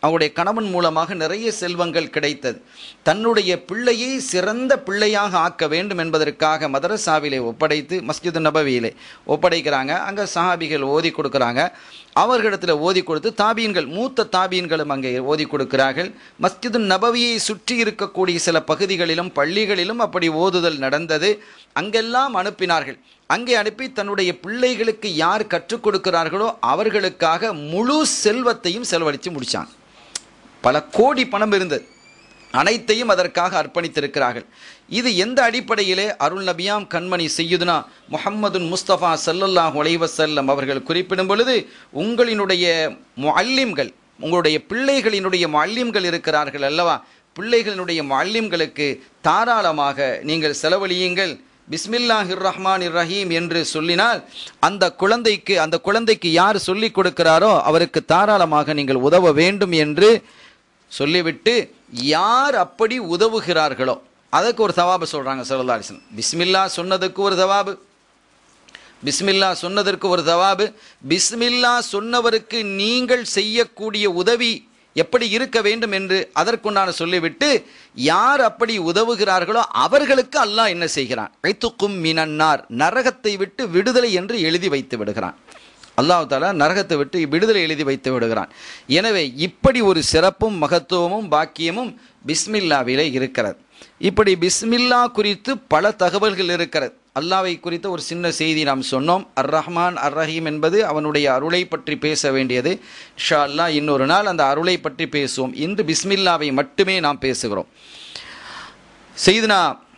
அவருடைய கணவன் மூலமாக நிறைய செல்வங்கள் கிடைத்தது தன்னுடைய பிள்ளையை சிறந்த பிள்ளையாக ஆக்க வேண்டும் என்பதற்காக மதரசாவிலே ஒப்படைத்து மஸ்ஜித் நபவியிலே ஒப்படைக்கிறாங்க அங்கே சஹாபிகள் ஓதி கொடுக்குறாங்க அவர்களிடத்தில் ஓதி கொடுத்து தாபீன்கள் மூத்த தாபீன்களும் அங்கே ஓதி கொடுக்கிறார்கள் மஸ்ஜிது நபவியை சுற்றி இருக்கக்கூடிய சில பகுதிகளிலும் பள்ளிகளிலும் அப்படி ஓதுதல் நடந்தது அங்கெல்லாம் அனுப்பினார்கள் அங்கே அனுப்பி தன்னுடைய பிள்ளைகளுக்கு யார் கற்றுக் கொடுக்கிறார்களோ அவர்களுக்காக முழு செல்வத்தையும் செலவழித்து முடிச்சாங்க பல கோடி பணம் இருந்தது அனைத்தையும் அதற்காக அர்ப்பணித்திருக்கிறார்கள் இது எந்த அடிப்படையிலே அருள் நபியாம் கண்மணி செய்யுதுனா முஹம்மதுன் முஸ்தபா சல்லல்லாஹு அலைஹி வஸல்லம் அவர்கள் குறிப்பிடும் பொழுது உங்களினுடைய முஅல்லிம்கள் உங்களுடைய பிள்ளைகளினுடைய முஅல்லிம்கள் இருக்கிறார்கள் அல்லவா பிள்ளைகளினுடைய முஅல்லிம்களுக்கு தாராளமாக நீங்கள் செலவழியுங்கள் பிஸ்மில்லாஹிர் ரஹ்மான் ரஹீம் என்று சொல்லினால் அந்த குழந்தைக்கு அந்த குழந்தைக்கு யார் சொல்லிக் கொடுக்கிறாரோ அவருக்கு தாராளமாக நீங்கள் உதவ வேண்டும் என்று சொல்லிவிட்டு யார் அப்படி உதவுகிறார்களோ அதுக்கு ஒரு தவாபு சொல்கிறாங்க சல்லா அலிஸ்லாம் பிஸ்மில்லா சொன்னதுக்கு ஒரு தவாபு பிஸ்மில்லா சொன்னதற்கு ஒரு தவாபு பிஸ்மில்லா சொன்னவருக்கு நீங்கள் செய்யக்கூடிய உதவி எப்படி இருக்க வேண்டும் என்று அதற்குண்டான சொல்லிவிட்டு யார் அப்படி உதவுகிறார்களோ அவர்களுக்கு அல்லாஹ் என்ன செய்கிறான் ஐத்துக்கும் மினன்னார் நரகத்தை விட்டு விடுதலை என்று எழுதி வைத்து விடுகிறான் அல்லாஹ் தாலா நரகத்தை விட்டு விடுதலை எழுதி வைத்து விடுகிறான் எனவே இப்படி ஒரு சிறப்பும் மகத்துவமும் பாக்கியமும் பிஸ்மில்லாவிலே இருக்கிறது இப்படி பிஸ்மில்லா குறித்து பல தகவல்கள் இருக்கிறது அல்லாவை குறித்த ஒரு சின்ன செய்தி நாம் சொன்னோம் அர் ரஹ்மான் அர் ரஹீம் என்பது அவனுடைய அருளை பற்றி பேச வேண்டியது ஷா அல்லா இன்னொரு நாள் அந்த அருளை பற்றி பேசுவோம் இன்று பிஸ்மில்லாவை மட்டுமே நாம் பேசுகிறோம் செய்தினா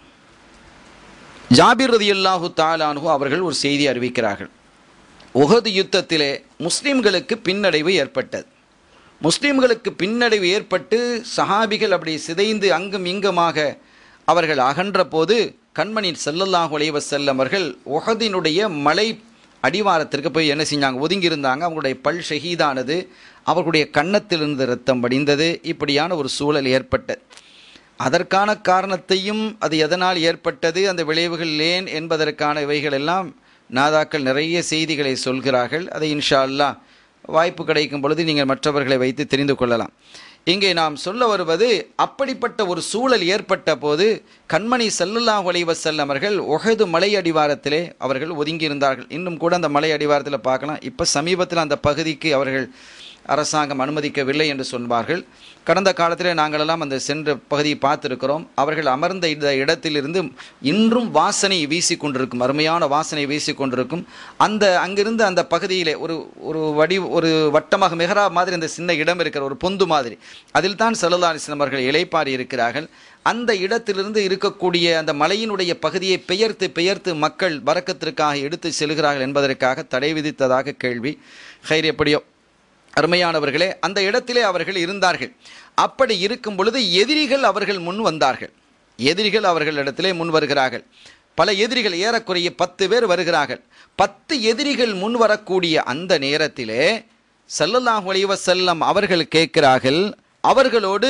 ஜாபிர் ரதி அல்லாஹு தாலானு அவர்கள் ஒரு செய்தி அறிவிக்கிறார்கள் உகது யுத்தத்திலே முஸ்லிம்களுக்கு பின்னடைவு ஏற்பட்டது முஸ்லிம்களுக்கு பின்னடைவு ஏற்பட்டு சஹாபிகள் அப்படி சிதைந்து அங்கும் இங்குமாக அவர்கள் அகன்ற போது கண்மணி செல்லல்லாஹு அலைவசல்லம் அவர்கள் உகதினுடைய மலை அடிவாரத்திற்கு போய் என்ன செஞ்சாங்க ஒதுங்கியிருந்தாங்க அவங்களுடைய பல் ஷஹீதானது அவர்களுடைய கன்னத்திலிருந்து ரத்தம் வடிந்தது இப்படியான ஒரு சூழல் ஏற்பட்டது அதற்கான காரணத்தையும் அது எதனால் ஏற்பட்டது அந்த விளைவுகள் ஏன் என்பதற்கான இவைகள் எல்லாம் நாதாக்கள் நிறைய செய்திகளை சொல்கிறார்கள் அதை இன்ஷா அல்லா வாய்ப்பு கிடைக்கும் பொழுது நீங்கள் மற்றவர்களை வைத்து தெரிந்து கொள்ளலாம் இங்கே நாம் சொல்ல வருவது அப்படிப்பட்ட ஒரு சூழல் ஏற்பட்ட போது கண்மணி செல்லல்லாஹ் ஒலைவசல்லம் அவர்கள் ஒஹது மலை அடிவாரத்திலே அவர்கள் ஒதுங்கியிருந்தார்கள் இன்னும் கூட அந்த மலை அடிவாரத்தில் பார்க்கலாம் இப்போ சமீபத்தில் அந்த பகுதிக்கு அவர்கள் அரசாங்கம் அனுமதிக்கவில்லை என்று சொல்வார்கள் கடந்த காலத்தில் நாங்களெல்லாம் அந்த சென்ற பகுதியை பார்த்துருக்கிறோம் அவர்கள் அமர்ந்த இந்த இடத்திலிருந்து இன்றும் வாசனை வீசி கொண்டிருக்கும் அருமையான வாசனை வீசி கொண்டிருக்கும் அந்த அங்கிருந்து அந்த பகுதியிலே ஒரு ஒரு வடி ஒரு வட்டமாக மெஹரா மாதிரி அந்த சின்ன இடம் இருக்கிற ஒரு பொந்து மாதிரி அதில் தான் செல்லதாரிசன் அவர்கள் இலைப்பாரி இருக்கிறார்கள் அந்த இடத்திலிருந்து இருக்கக்கூடிய அந்த மலையினுடைய பகுதியை பெயர்த்து பெயர்த்து மக்கள் வரக்கத்திற்காக எடுத்து செல்கிறார்கள் என்பதற்காக தடை விதித்ததாக கேள்வி ஹைர் எப்படியோ அருமையானவர்களே அந்த இடத்திலே அவர்கள் இருந்தார்கள் அப்படி இருக்கும் பொழுது எதிரிகள் அவர்கள் முன் வந்தார்கள் எதிரிகள் அவர்களிடத்திலே முன் வருகிறார்கள் பல எதிரிகள் ஏறக்குறைய பத்து பேர் வருகிறார்கள் பத்து எதிரிகள் முன் வரக்கூடிய அந்த நேரத்திலே சல்லல்லாஹு அலைஹி வஸல்லம் அவர்கள் கேட்கிறார்கள் அவர்களோடு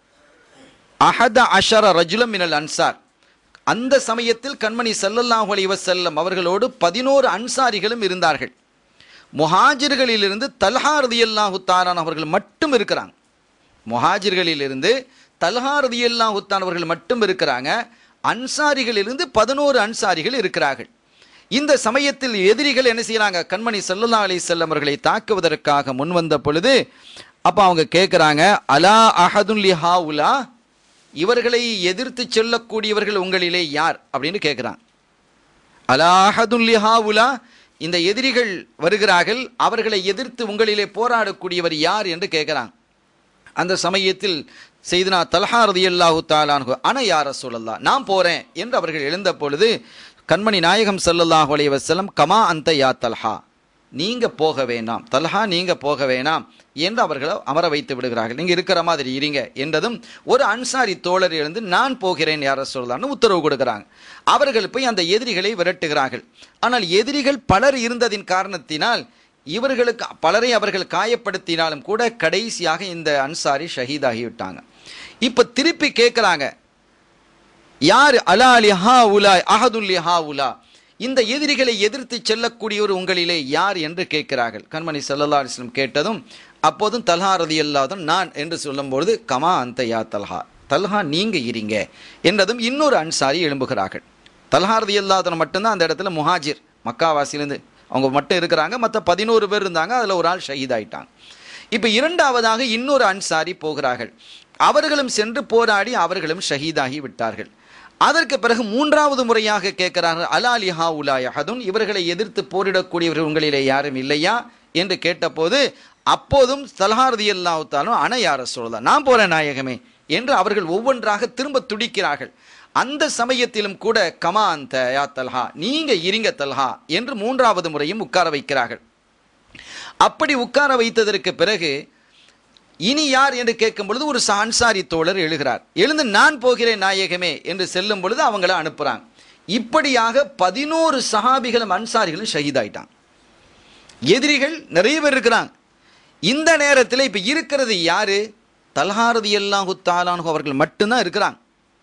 அஹத அஷர ரஜுலம் மினல் அன்சார் அந்த சமயத்தில் கண்மணி சல்லல்லாஹு அலைஹி வஸல்லம் அவர்களோடு பதினோரு அன்சாரிகளும் இருந்தார்கள் முஹாஜிர்களிலிருந்து தல்ஹா ரதியல்லாஹு தாரான் அவர்கள் மட்டும் இருக்கிறாங்க முஹாஜிர்களிலிருந்து தல்ஹா ரதியல்லாஹு தான் அவர்கள் மட்டும் இருக்கிறாங்க அன்சாரிகளிலிருந்து பதினோரு அன்சாரிகள் இருக்கிறார்கள் இந்த சமயத்தில் எதிரிகள் என்ன செய்யறாங்க கண்மணி சல்லல்லா அலி செல்லம் அவர்களை தாக்குவதற்காக முன் வந்த பொழுது அப்ப அவங்க கேட்குறாங்க அலா அஹதுன் லிஹா உலா இவர்களை எதிர்த்து செல்லக்கூடியவர்கள் உங்களிலே யார் அப்படின்னு கேட்குறாங்க அலா அஹதுன் லிஹா உலா இந்த எதிரிகள் வருகிறார்கள் அவர்களை எதிர்த்து உங்களிலே போராடக்கூடியவர் யார் என்று கேட்குறாங்க அந்த சமயத்தில் செய்தனா தல்ஹா ரதியல்லாஹு தாலான்ஹு அன யார சொல்லல்லா நான் போறேன் என்று அவர்கள் எழுந்த பொழுது கண்மணி நாயகம் ஸல்லல்லாஹு அலைஹி வஸல்லம் கமா அந்த யா தல்ஹா நீங்க போக வேண்டாம் தல்ஹா நீங்க போக வேணாம் என்று அவர்களை அமர வைத்து விடுகிறார்கள் நீங்க இருக்கிற மாதிரி இருங்க என்றதும் ஒரு அன்சாரி தோழர் எழுந்து நான் போகிறேன் யார சொல்லலாம்னு உத்தரவு கொடுக்கிறாங்க அவர்கள் போய் அந்த எதிரிகளை விரட்டுகிறார்கள் ஆனால் எதிரிகள் பலர் இருந்ததின் காரணத்தினால் இவர்களுக்கு பலரை அவர்கள் காயப்படுத்தினாலும் கூட கடைசியாக இந்த அன்சாரி ஷஹீதாகிவிட்டாங்க இப்போ திருப்பி கேட்குறாங்க யார் அலா அலி ஹா உலா அஹதுல்லி ஹா உலா இந்த எதிரிகளை எதிர்த்து செல்லக்கூடியவர் உங்களிலே யார் என்று கேட்கிறார்கள் கண்மணி சல்லல்லா அலிஸ்லம் கேட்டதும் அப்போதும் தல்ஹா ரதி அல்லாதும் நான் என்று சொல்லும்பொழுது கமா அந்த யா தல்ஹா தல்ஹா நீங்க இருங்க என்றதும் இன்னொரு அன்சாரி எழும்புகிறார்கள் தல்ஹா ரதி அல்லாதன் மட்டும்தான் அந்த இடத்துல முஹாஜிர் மக்காவாசிலேருந்து அவங்க மட்டும் இருக்கிறாங்க மற்ற பதினோரு பேர் இருந்தாங்க அதில் ஒரு ஆள் ஷஹீதாயிட்டாங்க இப்போ இரண்டாவதாக இன்னொரு அன்சாரி போகிறார்கள் அவர்களும் சென்று போராடி அவர்களும் ஷஹீதாகி விட்டார்கள் அதற்கு பிறகு மூன்றாவது முறையாக கேட்கிறார்கள் அலாலி ஹா உலாயஹதுன் இவர்களை எதிர்த்து போரிடக்கூடியவர்கள் உங்களிலே யாரும் இல்லையா என்று கேட்டபோது அப்போதும் தல்ஹாரதி அல்லாஹாலும் அன யார சொல்லலாம் நான் போறேன் நாயகமே என்று அவர்கள் ஒவ்வொன்றாக திரும்ப துடிக்கிறார்கள் அந்த சமயத்திலும் கூட கமா அந்த யா தல்ஹா நீங்க இருங்க தல்ஹா என்று மூன்றாவது முறையும் உட்கார வைக்கிறார்கள் அப்படி உட்கார வைத்ததற்கு பிறகு இனி யார் என்று கேட்கும் பொழுது ஒரு அன்சாரி தோழர் எழுகிறார் எழுந்து நான் போகிறேன் நாயகமே என்று செல்லும் பொழுது அவங்கள அனுப்புறாங்க இப்படியாக பதினோரு சஹாபிகளும் அன்சாரிகளும் ஷஹீதாயிட்டாங்க எதிரிகள் நிறைய பேர் இருக்கிறாங்க இந்த நேரத்தில் இப்போ இருக்கிறது யாரு தல்ஹாரதி அல்லாஹு தாலானு அவர்கள் மட்டும்தான் இருக்கிறாங்க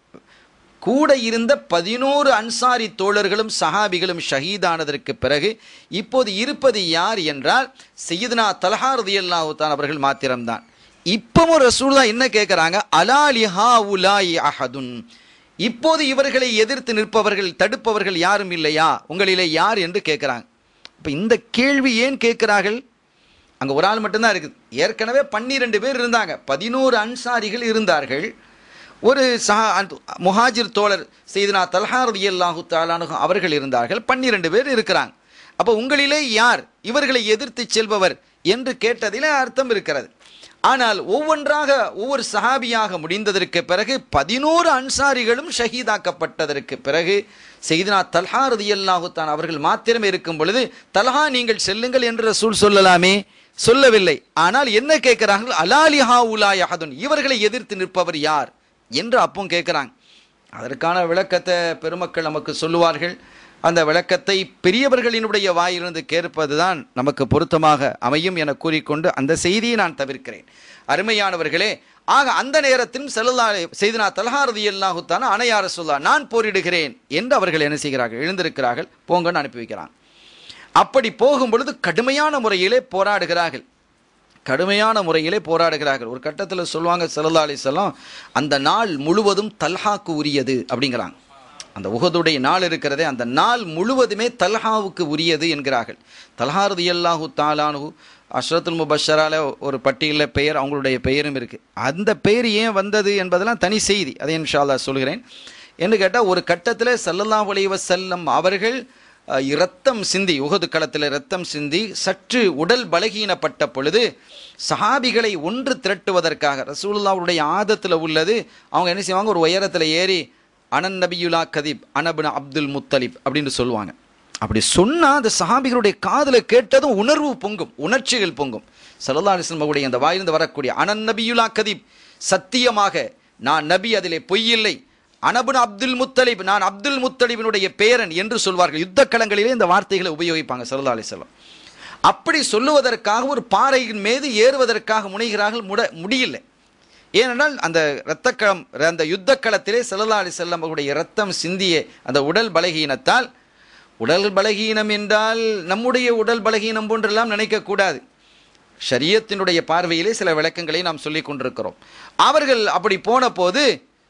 கூட இருந்த பதினோரு அன்சாரி தோழர்களும் சஹாபிகளும் ஷஹீதானதற்கு பிறகு இப்போது இருப்பது யார் என்றால் சையதுனா தல்ஹாரதி அல்லாஹு தான் அவர்கள் மாத்திரம்தான் இப்பவும் ரசூல்லா என்ன கேட்குறாங்க அலாலி ஹா உலாயி அஹதுன் இப்போது இவர்களை எதிர்த்து நிற்பவர்கள் தடுப்பவர்கள் யாரும் இல்லையா உங்களிலே யார் என்று கேட்குறாங்க இப்போ இந்த கேள்வி ஏன் கேட்கிறார்கள் அங்கே ஒரு ஆள் மட்டும்தான் இருக்குது ஏற்கனவே பன்னிரெண்டு பேர் இருந்தாங்க பதினோரு அன்சாரிகள் இருந்தார்கள் ஒரு சஹா முஹாஜிர் தோழர் செய்தனா தல்ஹாரதி அல்லாஹு தாலானு அவர்கள் இருந்தார்கள் பன்னிரெண்டு பேர் இருக்கிறாங்க அப்போ உங்களிலே யார் இவர்களை எதிர்த்து செல்பவர் என்று கேட்டதிலே அர்த்தம் இருக்கிறது ஆனால் ஒவ்வொன்றாக ஒவ்வொரு சஹாபியாக முடிந்ததற்கு பிறகு பதினோரு அன்சாரிகளும் ஷஹீதாக்கப்பட்டதற்கு பிறகு செய்தினா தல்ஹா ரதியல்லாஹு தான் அவர்கள் மாத்திரமே இருக்கும் பொழுது தல்ஹா நீங்கள் செல்லுங்கள் என்று ரசூல் சொல்லலாமே சொல்லவில்லை ஆனால் என்ன கேட்கிறார்கள் அலாலி ஹா உலா யஹதுன் இவர்களை எதிர்த்து நிற்பவர் யார் என்று அப்போ கேட்குறாங்க அதற்கான விளக்கத்தை பெருமக்கள் நமக்கு சொல்லுவார்கள் அந்த விளக்கத்தை பெரியவர்களினுடைய வாயிலிருந்து கேட்பதுதான் நமக்கு பொருத்தமாக அமையும் என கூறிக்கொண்டு அந்த செய்தியை நான் தவிர்க்கிறேன் அருமையானவர்களே ஆக அந்த நேரத்திலும் செல்லல்லா செய்தினா தலஹாரதி அல்லாஹுத்தான அணையார சொல்லா நான் போரிடுகிறேன் என்று அவர்கள் என்ன செய்கிறார்கள் எழுந்திருக்கிறார்கள் போங்கன்னு அனுப்பி வைக்கிறாங்க அப்படி போகும் பொழுது கடுமையான முறையிலே போராடுகிறார்கள் கடுமையான முறையிலே போராடுகிறார்கள் ஒரு கட்டத்தில் சொல்லுவாங்க சல்லா அலிசல்லாம் அந்த நாள் முழுவதும் தல்ஹாக்கு உரியது அப்படிங்கிறாங்க அந்த உகதுடைய நாள் இருக்கிறதே அந்த நாள் முழுவதுமே தல்ஹாவுக்கு உரியது என்கிறார்கள் தல்ஹாரதி அல்லாஹு தாலானு அஷ்ரத்துல் முபஷரால ஒரு பட்டியலில் பெயர் அவங்களுடைய பெயரும் இருக்குது அந்த பெயர் ஏன் வந்தது என்பதெல்லாம் தனி செய்தி அதை இன்ஷால்லா சொல்கிறேன் என்று கேட்டால் ஒரு கட்டத்தில் சல்லல்லா உலைவ செல்லம் அவர்கள் இரத்தம் சிந்தி உகது களத்தில் இரத்தம் சிந்தி சற்று உடல் பலகீனப்பட்ட பொழுது சஹாபிகளை ஒன்று திரட்டுவதற்காக ரசூலுல்லாவுடைய ஆதத்தில் உள்ளது அவங்க என்ன செய்வாங்க ஒரு உயரத்தில் ஏறி அனன் நபியுலா கதீப் அனபின் அப்துல் முத்தலிப் அப்படின்னு சொல்லுவாங்க அப்படி சொன்னால் அந்த சஹாபிகளுடைய காதில் கேட்டதும் உணர்வு பொங்கும் உணர்ச்சிகள் பொங்கும் சல்லா அலிஸ்லமுடைய அந்த வாயிலிருந்து வரக்கூடிய அனன் நபியுலா கதீப் சத்தியமாக நான் நபி அதிலே பொய்யில்லை அனபுன் அப்துல் முத்தலிப் நான் அப்துல் முத்தலிபினுடைய பேரன் என்று சொல்வார்கள் யுத்த களங்களிலே இந்த வார்த்தைகளை உபயோகிப்பாங்க சல்லா அலிஸ்லாம் அப்படி சொல்லுவதற்காக ஒரு பாறையின் மீது ஏறுவதற்காக முனைகிறார்கள் முட முடியல ஏனென்றால் அந்த இரத்தக்களம் அந்த யுத்த களத்திலே சல்லா அலி செல்லம் அவருடைய இரத்தம் சிந்திய அந்த உடல் பலகீனத்தால் உடல் பலகீனம் என்றால் நம்முடைய உடல் பலகீனம் போன்றெல்லாம் நினைக்கக்கூடாது ஷரியத்தினுடைய பார்வையிலே சில விளக்கங்களை நாம் சொல்லி கொண்டிருக்கிறோம் அவர்கள் அப்படி போன போது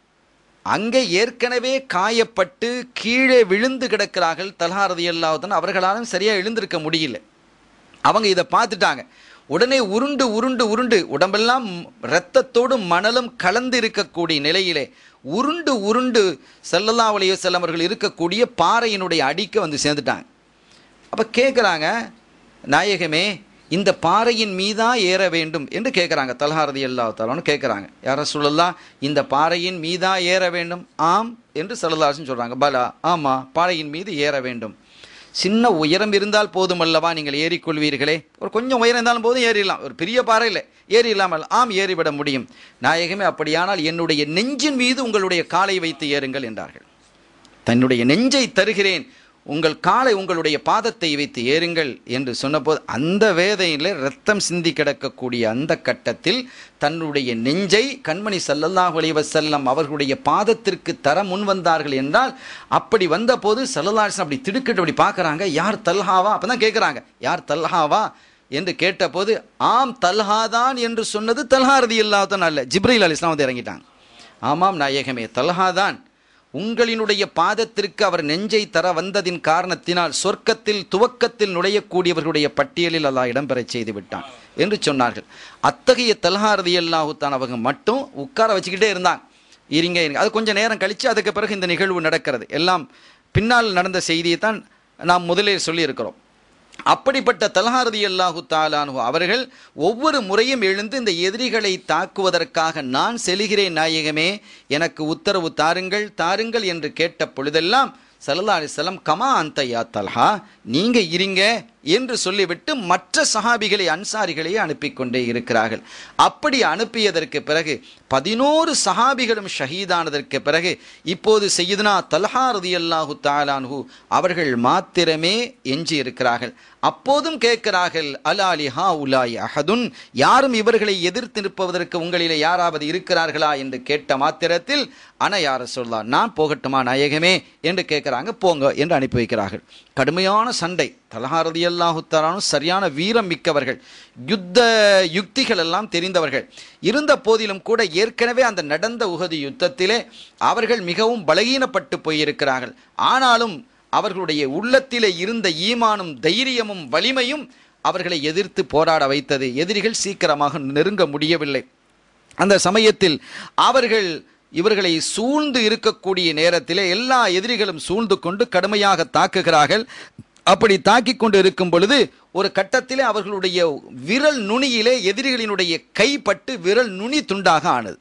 அங்கே ஏற்கனவே காயப்பட்டு கீழே விழுந்து கிடக்கிறார்கள் தல்ஹாரதி அல்லாவுதன் அவர்களாலும் சரியாக எழுந்திருக்க முடியல அவங்க இதை பார்த்துட்டாங்க உடனே உருண்டு உருண்டு உருண்டு உடம்பெல்லாம் இரத்தத்தோடு மணலும் கலந்து இருக்கக்கூடிய நிலையிலே உருண்டு உருண்டு செல்லல்லா அலைய செல்லவர்கள் இருக்கக்கூடிய பாறையினுடைய அடிக்க வந்து சேர்ந்துட்டாங்க அப்போ கேட்குறாங்க நாயகமே இந்த பாறையின் மீதா ஏற வேண்டும் என்று கேட்குறாங்க தல்ஹாரதி அல்லா தாலான்னு கேட்குறாங்க யார சொல்லலாம் இந்த பாறையின் மீதா ஏற வேண்டும் ஆம் என்று சல்லல்லாசன் சொல்கிறாங்க பலா ஆமாம் பாறையின் மீது ஏற வேண்டும் சின்ன உயரம் இருந்தால் போதும் அல்லவா நீங்கள் ஏறிக்கொள்வீர்களே ஒரு கொஞ்சம் உயரம் இருந்தாலும் போதும் ஏறிடலாம் ஒரு பெரிய பாறை இல்லை ஏறி இல்லாமல் ஆம் ஏறிவிட முடியும் நாயகமே அப்படியானால் என்னுடைய நெஞ்சின் மீது உங்களுடைய காலை வைத்து ஏறுங்கள் என்றார்கள் தன்னுடைய நெஞ்சை தருகிறேன் உங்கள் காலை உங்களுடைய பாதத்தை வைத்து ஏறுங்கள் என்று சொன்னபோது அந்த வேதையில் ரத்தம் சிந்தி கிடக்கக்கூடிய அந்த கட்டத்தில் தன்னுடைய நெஞ்சை கண்மணி சல்லல்லாஹு அலைஹி வஸல்லம் அவர்களுடைய பாதத்திற்கு தர முன் வந்தார்கள் என்றால் அப்படி வந்தபோது சல்லல்லாஹு அப்படி திடுக்கிட்டு அப்படி பார்க்குறாங்க யார் தல்ஹாவா அப்போ தான் கேட்குறாங்க யார் தல்ஹாவா என்று கேட்டபோது ஆம் தல்ஹாதான் என்று சொன்னது தல்ஹா ரதி இல்லாதான் அல்ல ஜிப்ரீல் அலி இஸ்லாம் வந்து இறங்கிட்டாங்க ஆமாம் நாயகமே தல்ஹாதான் உங்களினுடைய பாதத்திற்கு அவர் நெஞ்சை தர வந்ததின் காரணத்தினால் சொர்க்கத்தில் துவக்கத்தில் நுழையக்கூடியவர்களுடைய பட்டியலில் அல்லாஹ் இடம்பெறச் செய்து விட்டான் என்று சொன்னார்கள் அத்தகைய தல்ஹா ரதி அல்லாஹுத்தான் அவங்க மட்டும் உட்கார வச்சுக்கிட்டே இருந்தாங்க இருங்க இருங்க அது கொஞ்சம் நேரம் கழித்து அதுக்கு பிறகு இந்த நிகழ்வு நடக்கிறது எல்லாம் பின்னால் நடந்த செய்தியை தான் நாம் முதலில் சொல்லியிருக்கிறோம் அப்படிப்பட்ட தல்ஹாரதி அல்லாஹு தாலானு அவர்கள் ஒவ்வொரு முறையும் எழுந்து இந்த எதிரிகளை தாக்குவதற்காக நான் செல்கிறேன் நாயகமே எனக்கு உத்தரவு தாருங்கள் தாருங்கள் என்று கேட்ட பொழுதெல்லாம் சல்லா அலிஸ்லாம் கமா அந்த யா தல்ஹா நீங்க இருங்க என்று சொல்லிவிட்டு மற்ற சஹாபிகளை அன்சாரிகளை அனுப்பி கொண்டே இருக்கிறார்கள் அப்படி அனுப்பியதற்கு பிறகு பதினோரு சஹாபிகளும் ஷஹீதானதற்கு பிறகு இப்போது செய்யுதுனா தல்ஹா ரதியல்லாஹு தாலான்ஹு அவர்கள் மாத்திரமே எஞ்சி இருக்கிறார்கள் அப்போதும் கேட்கிறார்கள் அலாலி ஹா உலாய் அஹதுன் யாரும் இவர்களை எதிர்த்து நிற்பதற்கு உங்களிலே யாராவது இருக்கிறார்களா என்று கேட்ட மாத்திரத்தில் அன யார சொல்லா நான் போகட்டுமா நாயகமே என்று கேட்கிறாங்க போங்க என்று அனுப்பி வைக்கிறார்கள் கடுமையான சண்டை தலஹாரதி அல்லாஹுத்தாரானும் சரியான வீரம் மிக்கவர்கள் யுத்த யுக்திகள் எல்லாம் தெரிந்தவர்கள் இருந்த போதிலும் கூட ஏற்கனவே அந்த நடந்த உகது யுத்தத்திலே அவர்கள் மிகவும் பலகீனப்பட்டு போயிருக்கிறார்கள் ஆனாலும் அவர்களுடைய உள்ளத்திலே இருந்த ஈமானும் தைரியமும் வலிமையும் அவர்களை எதிர்த்து போராட வைத்தது எதிரிகள் சீக்கிரமாக நெருங்க முடியவில்லை அந்த சமயத்தில் அவர்கள் இவர்களை சூழ்ந்து இருக்கக்கூடிய நேரத்திலே எல்லா எதிரிகளும் சூழ்ந்து கொண்டு கடுமையாக தாக்குகிறார்கள் அப்படி தாக்கிக் கொண்டு இருக்கும் பொழுது ஒரு கட்டத்திலே அவர்களுடைய விரல் நுனியிலே எதிரிகளினுடைய கைப்பட்டு விரல் நுனி துண்டாக ஆனது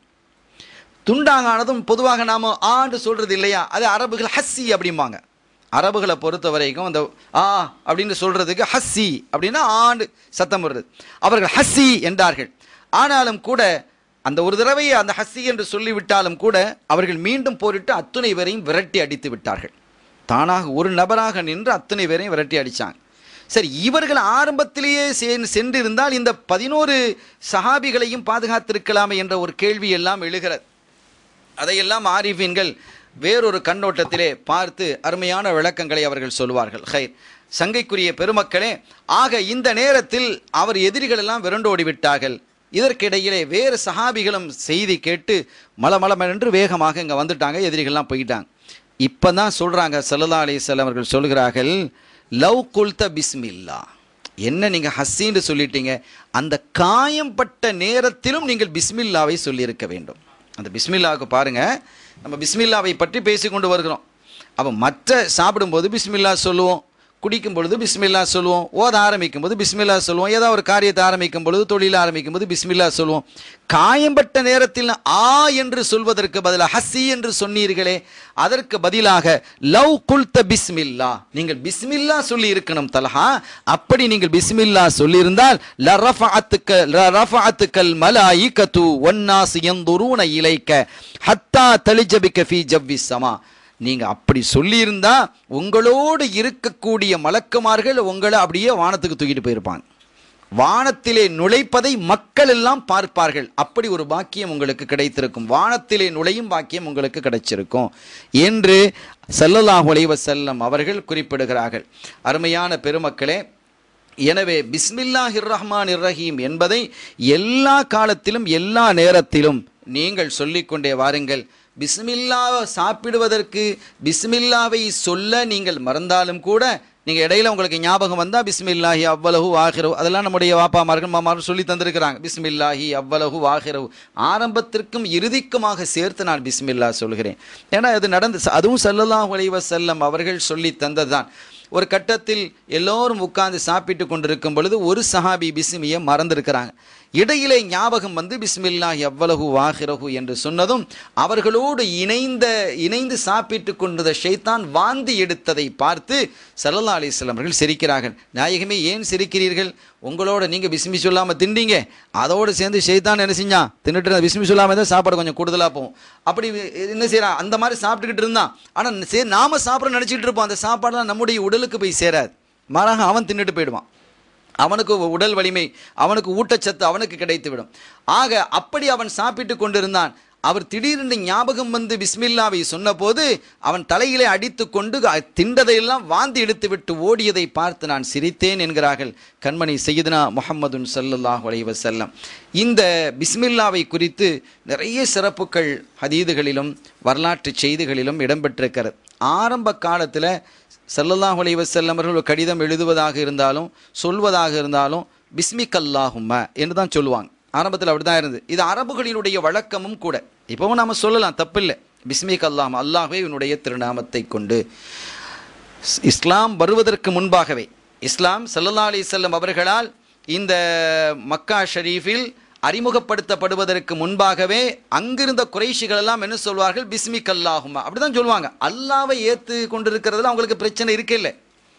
துண்டாக ஆனதும் பொதுவாக நாம ஆண்டு சொல்றது இல்லையா அது அரபுகள் ஹஸ்ஸி அப்படிம்பாங்க அரபுகளை பொறுத்த வரைக்கும் அந்த ஆ அப்படின்னு சொல்றதுக்கு ஹஸ்ஸி அப்படின்னா ஆண்டு சத்தம் வருது அவர்கள் ஹஸ்ஸி என்றார்கள் ஆனாலும் கூட அந்த ஒரு தடவை அந்த ஹஸ்ஸி என்று சொல்லிவிட்டாலும் கூட அவர்கள் மீண்டும் போரிட்டு அத்துணை பேரையும் விரட்டி அடித்து விட்டார்கள் தானாக ஒரு நபராக நின்று அத்தனை பேரையும் விரட்டி அடித்தாங்க சரி இவர்கள் ஆரம்பத்திலேயே சென்- சென்றிருந்தால் இந்த பதினோரு சஹாபிகளையும் பாதுகாத்திருக்கலாமே என்ற ஒரு கேள்வி எல்லாம் எழுகிறது அதையெல்லாம் ஆரிஃபீன்கள் வேறொரு கண்ணோட்டத்திலே பார்த்து அருமையான விளக்கங்களை அவர்கள் சொல்வார்கள் ஹைர் சங்கைக்குரிய பெருமக்களே ஆக இந்த நேரத்தில் அவர் எதிரிகள் எல்லாம் விரண்டோடி விட்டார்கள் இதற்கிடையிலே வேறு சஹாபிகளும் செய்தி கேட்டு மலமளமென்று வேகமாக இங்கே வந்துட்டாங்க எதிரிகள்லாம் போயிட்டாங்க இப்போ தான் சொல்கிறாங்க சல்லா அலிஸ்லாம் அவர்கள் சொல்கிறார்கள் லவ் குல்த பிஸ்மில்லா என்ன நீங்கள் ஹஸ்ஸின்னு சொல்லிட்டீங்க அந்த காயம்பட்ட நேரத்திலும் நீங்கள் பிஸ்மில்லாவை சொல்லியிருக்க வேண்டும் அந்த பிஸ்மில்லாவுக்கு பாருங்க நம்ம பிஸ்மில்லாவை பற்றி பேசிக்கொண்டு வருகிறோம் அப்போ மற்ற சாப்பிடும்போது பிஸ்மில்லா சொல்லுவோம் குடிக்கும் பொழுது பிஸ்மில்லா சொல்லுவோம் ஓத ஆரம்பிக்கும் போது பிஸ்மில்லா சொல்லுவோம் ஏதாவது ஒரு காரியத்தை ஆரம்பிக்கும் பொழுது தொழில் ஆரம்பிக்கும் போது பிஸ்மில்லா சொல்லுவோம் காயம்பட்ட நேரத்தில் ஆ என்று சொல்வதற்கு பதிலாக ஹஸ்ஸி என்று சொன்னீர்களே அதற்கு பதிலாக லவ் குல்த பிஸ்மில்லா நீங்கள் பிஸ்மில்லா சொல்லி இருக்கணும் தலஹா அப்படி நீங்கள் பிஸ்மில்லா சொல்லியிருந்தால் லரஃபஅத்துக்க லரஃபஅத்துக்கல் மலாயிகத்து வன்னாஸ் யந்துரூன இலைக்க ஹத்தா தலிஜபிக்க ஃபீ ஜவ்வி ஸமா நீங்க அப்படி சொல்லியிருந்தா உங்களோடு இருக்கக்கூடிய மலக்குமார்கள் உங்களை அப்படியே வானத்துக்கு தூக்கிட்டு போயிருப்பாங்க வானத்திலே நுழைப்பதை மக்கள் எல்லாம் பார்ப்பார்கள் அப்படி ஒரு பாக்கியம் உங்களுக்கு கிடைத்திருக்கும் வானத்திலே நுழையும் பாக்கியம் உங்களுக்கு கிடைச்சிருக்கும் என்று ஸல்லல்லாஹு அலைஹி வஸல்லம் அவர்கள் குறிப்பிடுகிறார்கள் அருமையான பெருமக்களே எனவே பிஸ்மில்லாஹிர் ரஹ்மான் ரஹீம் என்பதை எல்லா காலத்திலும் எல்லா நேரத்திலும் நீங்கள் சொல்லிக்கொண்டே வாருங்கள் பிஸ்மில்லா சாப்பிடுவதற்கு பிஸ்மில்லாவை சொல்ல நீங்கள் மறந்தாலும் கூட நீங்கள் இடையில உங்களுக்கு ஞாபகம் வந்தால் பிஸ்மில்லாஹி அவ்வளவு ஆகிரவு அதெல்லாம் நம்முடைய வாப்பாமார்கள் மாமார்கள் சொல்லி தந்திருக்கிறாங்க பிஸ்மில்லாஹி அவ்வளவு ஆகிரவு ஆரம்பத்திற்கும் இறுதிக்குமாக சேர்த்து நான் பிஸ்மில்லா சொல்கிறேன் ஏன்னா அது நடந்து அதுவும் சல்லல்லாஹு அலைஹி வஸல்லம் அவர்கள் சொல்லி தந்ததுதான் ஒரு கட்டத்தில் எல்லோரும் உட்கார்ந்து சாப்பிட்டு கொண்டிருக்கும் பொழுது ஒரு சஹாபி பிஸ்மியை மறந்திருக்கிறாங்க இடையிலே ஞாபகம் வந்து பிஸ்மில்லா எவ்வளவு வாகிரகு என்று சொன்னதும் அவர்களோடு இணைந்த இணைந்து சாப்பிட்டு கொண்டிருந்த ஷைத்தான் வாந்தி எடுத்ததை பார்த்து சல்லல்லா அலிஸ்லாம் அவர்கள் சிரிக்கிறார்கள் நாயகமே ஏன் சிரிக்கிறீர்கள் உங்களோட நீங்கள் பிஸ்மி சொல்லாமல் திண்டீங்க அதோடு சேர்ந்து ஷைத்தான் என்ன செஞ்சான் தின்னுட்டு பிஸ்மி சொல்லாமல் தான் சாப்பாடு கொஞ்சம் கூடுதலாக போகும் அப்படி என்ன செய்யறான் அந்த மாதிரி சாப்பிட்டுக்கிட்டு இருந்தான் ஆனால் சரி நாம சாப்பிட நினச்சிட்டு இருப்போம் அந்த சாப்பாடுலாம் நம்முடைய உடலுக்கு போய் சேராது மாறாக அவன் தின்னுட்டு போயிடுவான் அவனுக்கு உடல் வலிமை அவனுக்கு ஊட்டச்சத்து அவனுக்கு கிடைத்துவிடும் ஆக அப்படி அவன் சாப்பிட்டு கொண்டிருந்தான் அவர் திடீரென்று ஞாபகம் வந்து பிஸ்மில்லாவை சொன்னபோது அவன் தலையிலே அடித்து கொண்டு திண்டதையெல்லாம் வாந்தி எடுத்துவிட்டு ஓடியதை பார்த்து நான் சிரித்தேன் என்கிறார்கள் கண்மணி செய்யுதுனா முகமதுன் சல்லுல்லாஹ் வலைவசல்லம் இந்த பிஸ்மில்லாவை குறித்து நிறைய சிறப்புகள் ஹதீதுகளிலும் வரலாற்று செய்திகளிலும் இடம்பெற்றிருக்கிறது ஆரம்ப காலத்தில் சல்லல்லாஹ் அலைவசல்லம் அவர்கள் ஒரு கடிதம் எழுதுவதாக இருந்தாலும் சொல்வதாக இருந்தாலும் பிஸ்மிக் அல்லாஹும்ம என்று தான் சொல்லுவாங்க ஆரம்பத்தில் அப்படி தான் இருந்தது இது அரபுகளினுடைய வழக்கமும் கூட இப்போவும் நாம் சொல்லலாம் தப்பில்லை பிஸ்மிக் அல்லாம் அல்லாஹே உன்னுடைய திருநாமத்தை கொண்டு இஸ்லாம் வருவதற்கு முன்பாகவே இஸ்லாம் சல்லல்லா அலி செல்லம் அவர்களால் இந்த மக்கா ஷரீஃபில் அறிமுகப்படுத்தப்படுவதற்கு முன்பாகவே அங்கிருந்த குறைஷிகள் எல்லாம் என்ன சொல்வார்கள் பிஸ்மிக் அல்லாஹுமா அப்படிதான் சொல்லுவாங்க அல்லாவை ஏற்று கொண்டிருக்கிறதுல அவங்களுக்கு பிரச்சனை இருக்கே இல்லை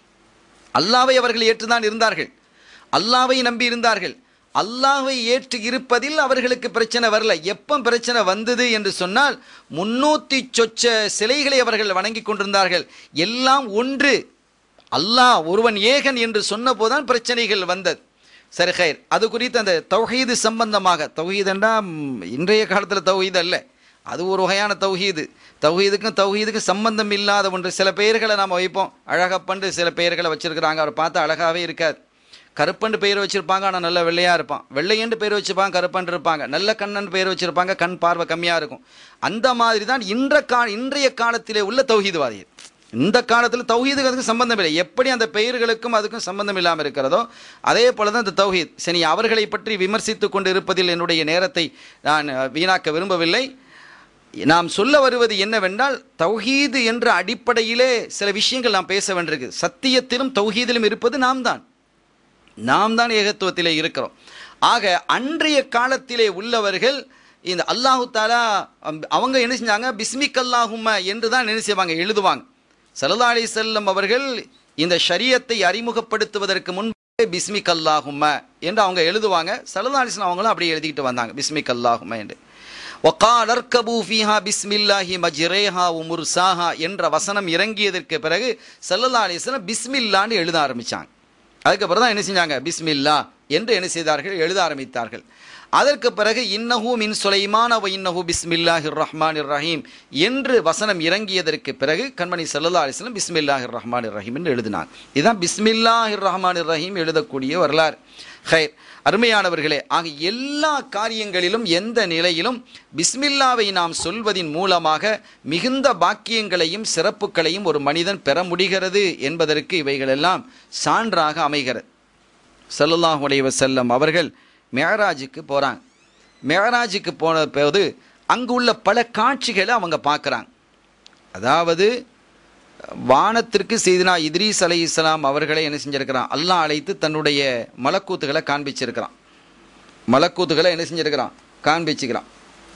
அல்லாவை அவர்கள் ஏற்றுதான் இருந்தார்கள் அல்லாவை நம்பி இருந்தார்கள் அல்லாஹை ஏற்று இருப்பதில் அவர்களுக்கு பிரச்சனை வரல எப்போ பிரச்சனை வந்தது என்று சொன்னால் முன்னூற்றி சொச்ச சிலைகளை அவர்கள் வணங்கி கொண்டிருந்தார்கள் எல்லாம் ஒன்று அல்லாஹ் ஒருவன் ஏகன் என்று சொன்ன போதுதான் பிரச்சனைகள் வந்தது சரி ஹைர் அது குறித்து அந்த தௌஹீது சம்பந்தமாக தௌஹீதுண்டா இன்றைய காலத்தில் தௌஹீது அல்ல அது ஒரு வகையான தௌஹீது தௌஹீதுக்கும் தௌஹீதுக்கும் சம்பந்தம் இல்லாத ஒன்று சில பெயர்களை நாம் வைப்போம் அழகப்பண்டு சில பெயர்களை வச்சுருக்கிறாங்க அவர் பார்த்தா அழகாகவே இருக்காது கருப்பண்டு பெயர் வச்சுருப்பாங்க ஆனால் நல்ல வெள்ளையாக இருப்பான் வெள்ளையண்டு பெயர் வச்சுருப்பாங்க கருப்பண்டு இருப்பாங்க நல்ல கண்ணன் பெயர் வச்சுருப்பாங்க கண் பார்வை கம்மியாக இருக்கும் அந்த மாதிரி தான் இன்ற கா இன்றைய காலத்திலே உள்ள தௌஹீதுவாதிகள் இந்த காலத்தில் தௌஹீதுக்கு அதுக்கு சம்பந்தம் இல்லை எப்படி அந்த பெயர்களுக்கும் அதுக்கும் சம்பந்தம் இல்லாமல் இருக்கிறதோ அதே போல தான் இந்த தௌஹீத் சரி அவர்களை பற்றி விமர்சித்து கொண்டு இருப்பதில் என்னுடைய நேரத்தை நான் வீணாக்க விரும்பவில்லை நாம் சொல்ல வருவது என்னவென்றால் தௌஹீது என்ற அடிப்படையிலே சில விஷயங்கள் நாம் பேச வேண்டியிருக்கு சத்தியத்திலும் தௌஹீதிலும் இருப்பது நாம் தான் நாம் தான் ஏகத்துவத்திலே இருக்கிறோம் ஆக அன்றைய காலத்திலே உள்ளவர்கள் இந்த அல்லாஹு தாலா அவங்க என்ன செஞ்சாங்க பிஸ்மிக் அல்லாஹும்ம என்று தான் என்ன செய்வாங்க எழுதுவாங்க சல்லா அலி செல்லம் அவர்கள் இந்த ஷரியத்தை அறிமுகப்படுத்துவதற்கு முன்பே பிஸ்மிக் அல்லாஹும்ம என்று அவங்க எழுதுவாங்க சல்லா அலிஸ்லாம் அவங்களும் அப்படியே எழுதிக்கிட்டு வந்தாங்க பிஸ்மிக் அல்லாஹும்ம என்று ஒகால் அர்கபு ஃபீஹா பிஸ்மில்லாஹி மஜ்ரேஹா உமுர்சாஹா என்ற வசனம் இறங்கியதற்கு பிறகு சல்லல்லா அலிஸ்லாம் பிஸ்மில்லான்னு எழுத ஆரம்பித்தாங்க அதுக்கப்புறம் தான் என்ன செஞ்சாங்க பிஸ்மில்லா என்று என்ன செய்தார்கள் எழுத ஆரம்பித்தார்கள் அதற்கு பிறகு இன்னஹூ மின் சுலைமான வ இன்னஹூ பிஸ்மில்லாஹிர் ரஹ்மான் ரஹீம் என்று வசனம் இறங்கியதற்கு பிறகு கண்மணி சல்லா அலிஸ்லம் பிஸ்மில்லாஹிர் ரஹ்மான் ரஹீம் என்று எழுதினார் இதுதான் பிஸ்மில்லாஹிர் ரஹ்மான் ரஹீம் எழுதக்கூடிய வரலாறு ஹைர் அருமையானவர்களே ஆக எல்லா காரியங்களிலும் எந்த நிலையிலும் பிஸ்மில்லாவை நாம் சொல்வதின் மூலமாக மிகுந்த பாக்கியங்களையும் சிறப்புகளையும் ஒரு மனிதன் பெற முடிகிறது என்பதற்கு இவைகளெல்லாம் சான்றாக அமைகிறது சல்லுல்லாஹ் உடைய செல்லம் அவர்கள் மேராஜுக்கு போகிறாங்க மேராஜுக்கு போன போது அங்கு உள்ள பல காட்சிகளை அவங்க பார்க்குறாங்க அதாவது வானத்திற்கு செய்தினா இத்ரீஸ் அலை இஸ்லாம் அவர்களை என்ன செஞ்சிருக்கிறான் அல்லாஹ் அழைத்து தன்னுடைய மலக்கூத்துகளை காண்பிச்சிருக்கிறான் மலக்கூத்துகளை என்ன செஞ்சிருக்கிறான் காண்பிச்சுக்கிறான்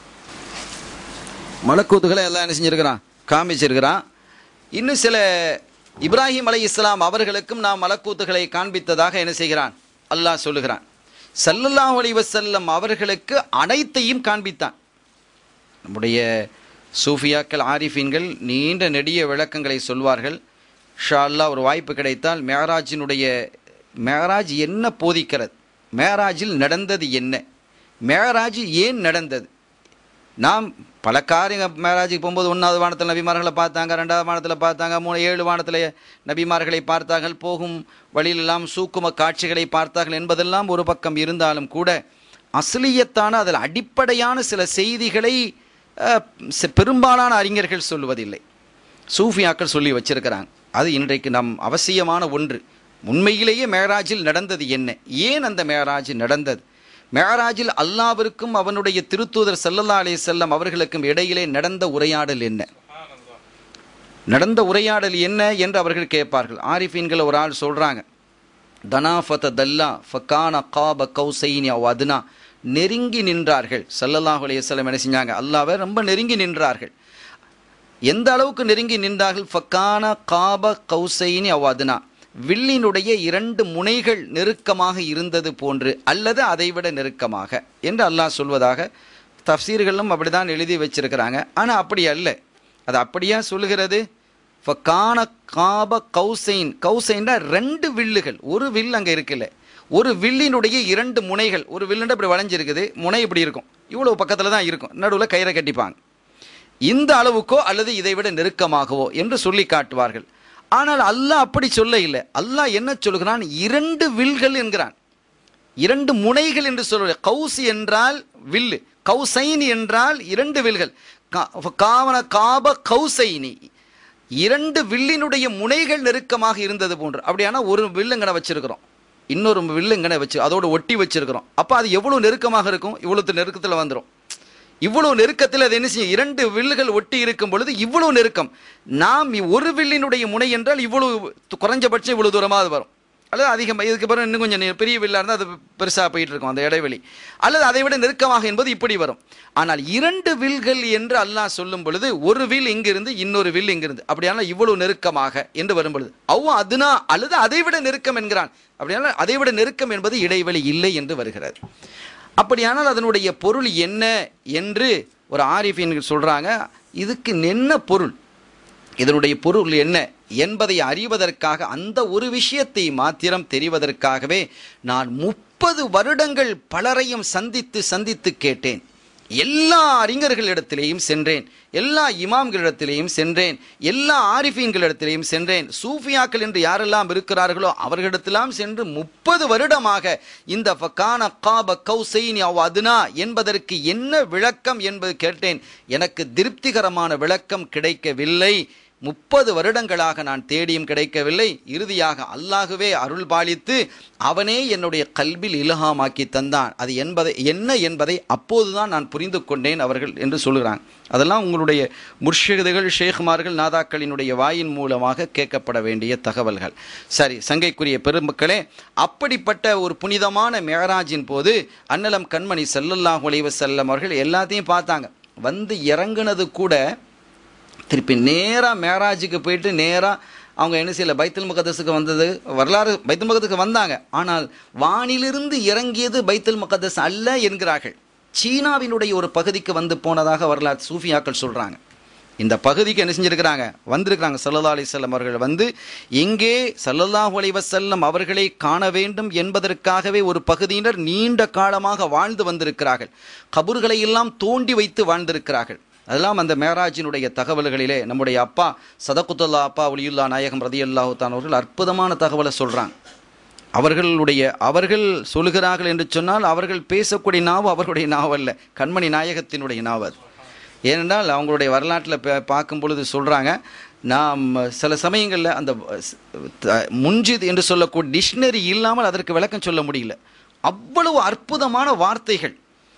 மலக்கூத்துகளை எல்லாம் என்ன செஞ்சிருக்கிறான் காண்பிச்சிருக்கிறான் இன்னும் சில இப்ராஹிம் அலை இஸ்லாம் அவர்களுக்கும் நாம் மலக்கூத்துகளை காண்பித்ததாக என்ன செய்கிறான் அல்லாஹ் சொல்லுகிறான் சல்லல்லாஹ் அலி வசல்லம் அவர்களுக்கு அனைத்தையும் காண்பித்தான் நம்முடைய சூஃபியாக்கள் ஆரிஃபீன்கள் நீண்ட நெடிய விளக்கங்களை சொல்வார்கள் ஷா அல்லா ஒரு வாய்ப்பு கிடைத்தால் மேராஜினுடைய மேராஜ் என்ன போதிக்கிறது மேராஜில் நடந்தது என்ன மேராஜ் ஏன் நடந்தது நாம் பல காரியங்க மேராஜுக்கு போகும்போது ஒன்றாவது வானத்தில் நபிமார்களை பார்த்தாங்க ரெண்டாவது வானத்தில் பார்த்தாங்க மூணு ஏழு வானத்தில் நபிமார்களை பார்த்தார்கள் போகும் வழியிலெல்லாம் சூக்கும காட்சிகளை பார்த்தார்கள் என்பதெல்லாம் ஒரு பக்கம் இருந்தாலும் கூட அசலியத்தான அதில் அடிப்படையான சில செய்திகளை பெரும்பாலான அறிஞர்கள் சொல்லுவதில்லை சூஃபியாக்கள் சொல்லி வச்சிருக்கிறாங்க அது இன்றைக்கு நம் அவசியமான ஒன்று உண்மையிலேயே மேராஜில் நடந்தது என்ன ஏன் அந்த மேராஜ் நடந்தது மேராஜில் அல்லாவிற்கும் அவனுடைய திருத்தூதர் சல்லல்லா அலே செல்லம் அவர்களுக்கும் இடையிலே நடந்த உரையாடல் என்ன நடந்த உரையாடல் என்ன என்று அவர்கள் கேட்பார்கள் ஆரிஃபீன்கள் ஒரு ஆள் சொல்கிறாங்க தனாஃபத தல்லா ஃபக்கான காப கௌசைனி அவ் அதுனா நெருங்கி நின்றார்கள் ஸல்லல்லாஹு அலைஹி வஸல்லம் என்ன செஞ்சாங்க அல்லாஹ்வை ரொம்ப நெருங்கி நின்றார்கள் எந்த அளவுக்கு நெருங்கி நின்றார்கள் ஃபக்கான காப கௌசைனி அவ் அதுனா வில்லினுடைய இரண்டு முனைகள் நெருக்கமாக இருந்தது போன்று அல்லது அதைவிட நெருக்கமாக என்று அல்லாஹ் சொல்வதாக தஃசீர்களும் அப்படிதான் எழுதி வச்சிருக்கிறாங்க ஆனால் அப்படி அல்ல அது அப்படியா சொல்லுகிறது ஃபக்கான காப கௌசைன் கௌசைன்னா ரெண்டு வில்லுகள் ஒரு வில் அங்கே இருக்குல்ல ஒரு வில்லினுடைய இரண்டு முனைகள் ஒரு வில்லுன்ற இப்படி வளைஞ்சிருக்குது முனை இப்படி இருக்கும் இவ்வளோ பக்கத்தில் தான் இருக்கும் நடுவில் கயிறை கட்டிப்பாங்க இந்த அளவுக்கோ அல்லது இதை விட நெருக்கமாகவோ என்று சொல்லி காட்டுவார்கள் ஆனால் அல்லாஹ் அப்படி சொல்ல இல்லை அல்லாஹ் என்ன சொல்கிறான் இரண்டு வில்கள் என்கிறான் இரண்டு முனைகள் என்று சொல்ல கௌசி என்றால் வில்லு கௌசைனி என்றால் இரண்டு வில்கள் கா- காவன காப கௌசைனி இரண்டு வில்லினுடைய முனைகள் நெருக்கமாக இருந்தது போன்று அப்படியானா ஒரு வில்லுங்கனை வச்சிருக்கிறோம் இன்னொரு வில்லுங்கனை வச்சு அதோட ஒட்டி வச்சிருக்கிறோம் அப்போ அது எவ்வளவு நெருக்கமாக இருக்கும் இவ்வளவு நெருக்கத்தில் வந்துடும் இவ்வளவு நெருக்கத்தில் அது என்ன செய்யும் இரண்டு வில்லுகள் ஒட்டி இருக்கும் பொழுது இவ்வளவு நெருக்கம் நாம் இ- ஒரு வில்லினுடைய முனை என்றால் இவ்வளவு து- குறைஞ்சபட்சம் இவ்வளவு தூரமாக அது வரும் அல்லது அதிகம் இதுக்கு பிறகு இன்னும் கொஞ்சம் நெ- பெரிய வில்லா இருந்தால் அது பெருசாக போயிட்டு இருக்கும் அந்த இடைவெளி அல்லது அதை விட நெருக்கமாக என்பது இப்படி வரும் ஆனால் இரண்டு வில்கள் என்று அல்லாஹ் சொல்லும் பொழுது ஒரு வில் இங்கிருந்து இன்னொரு வில் இங்கிருந்து அப்படியானால் இவ்வளவு நெருக்கமாக என்று வரும் பொழுது அவ்வளோ அதுனா அல்லது அதை விட நெருக்கம் என்கிறான் அப்படியானால் அதை விட நெருக்கம் என்பது இடைவெளி இல்லை என்று வருகிறது அப்படியானால் அதனுடைய பொருள் என்ன என்று ஒரு ஆரிஃபின் சொல்றாங்க இதுக்கு என்ன பொருள் இதனுடைய பொருள் என்ன என்பதை அறிவதற்காக அந்த ஒரு விஷயத்தை மாத்திரம் தெரிவதற்காகவே நான் முப்பது வருடங்கள் பலரையும் சந்தித்து சந்தித்து கேட்டேன் எல்லா அறிஞர்களிடத்திலேயும் சென்றேன் எல்லா இமாம்களிடத்திலேயும் சென்றேன் எல்லா ஆரிஃபீன்களிடத்திலேயும் சென்றேன் சூஃபியாக்கள் என்று யாரெல்லாம் இருக்கிறார்களோ அவர்களிடத்திலாம் சென்று முப்பது வருடமாக இந்த ஃபக்கான காப கௌசைனி அவ் அதுனா என்பதற்கு என்ன விளக்கம் என்பது கேட்டேன் எனக்கு திருப்திகரமான விளக்கம் கிடைக்கவில்லை முப்பது வருடங்களாக நான் தேடியும் கிடைக்கவில்லை இறுதியாக அல்லாஹுவே அருள் பாலித்து அவனே என்னுடைய கல்வில் இலகாமாக்கி தந்தான் அது என்பதை என்ன என்பதை அப்போதுதான் நான் புரிந்து கொண்டேன் அவர்கள் என்று சொல்கிறாங்க அதெல்லாம் உங்களுடைய முர்ஷிதுகள் ஷேகுமார்கள் நாதாக்களினுடைய வாயின் மூலமாக கேட்கப்பட வேண்டிய தகவல்கள் சரி சங்கைக்குரிய பெருமக்களே அப்படிப்பட்ட ஒரு புனிதமான மேராஜின் போது அன்னலம் கண்மணி ஸல்லல்லாஹு அலைஹி வஸல்லம் அவர்கள் எல்லாத்தையும் பார்த்தாங்க வந்து இறங்குனது கூட திருப்பி நேராக மேராஜுக்கு போயிட்டு நேராக அவங்க என்ன செய்யல பைத்துல் முகதஸுக்கு வந்தது வரலாறு பைத்துல் முகத்துக்கு வந்தாங்க ஆனால் வானிலிருந்து இறங்கியது பைத்துல் முகதஸ் அல்ல என்கிறார்கள் சீனாவினுடைய ஒரு பகுதிக்கு வந்து போனதாக வரலாறு சூஃபியாக்கள் சொல்கிறாங்க இந்த பகுதிக்கு என்ன செஞ்சிருக்கிறாங்க வந்திருக்கிறாங்க சல்லல்லா அலிசல்லம் அவர்கள் வந்து எங்கே சல்லல்லாஹு அலைஹி வஸல்லம் அவர்களை காண வேண்டும் என்பதற்காகவே ஒரு பகுதியினர் நீண்ட காலமாக வாழ்ந்து வந்திருக்கிறார்கள் கபர்களை எல்லாம் தோண்டி வைத்து வாழ்ந்திருக்கிறார்கள் அதெல்லாம் அந்த மேராஜினுடைய தகவல்களிலே நம்முடைய அப்பா சதகுத்துல்லா அப்பா ஒலியுல்லா நாயகம் ரதி அல்லாஹுத்தான் அவர்கள் அற்புதமான தகவலை சொல்கிறாங்க அவர்களுடைய அவர்கள் சொல்கிறார்கள் என்று சொன்னால் அவர்கள் பேசக்கூடிய நாவு அவர்களுடைய நாவல்ல கண்மணி நாயகத்தினுடைய நாவு அது ஏனென்றால் அவங்களுடைய வரலாற்றில் பா- பார்க்கும் பொழுது சொல்கிறாங்க நாம் சில சமயங்களில் அந்த த- முன்ஜித் என்று சொல்லக்கூடிய டிக்ஷனரி இல்லாமல் அதற்கு விளக்கம் சொல்ல முடியல அவ்வளவு அற்புதமான வார்த்தைகள்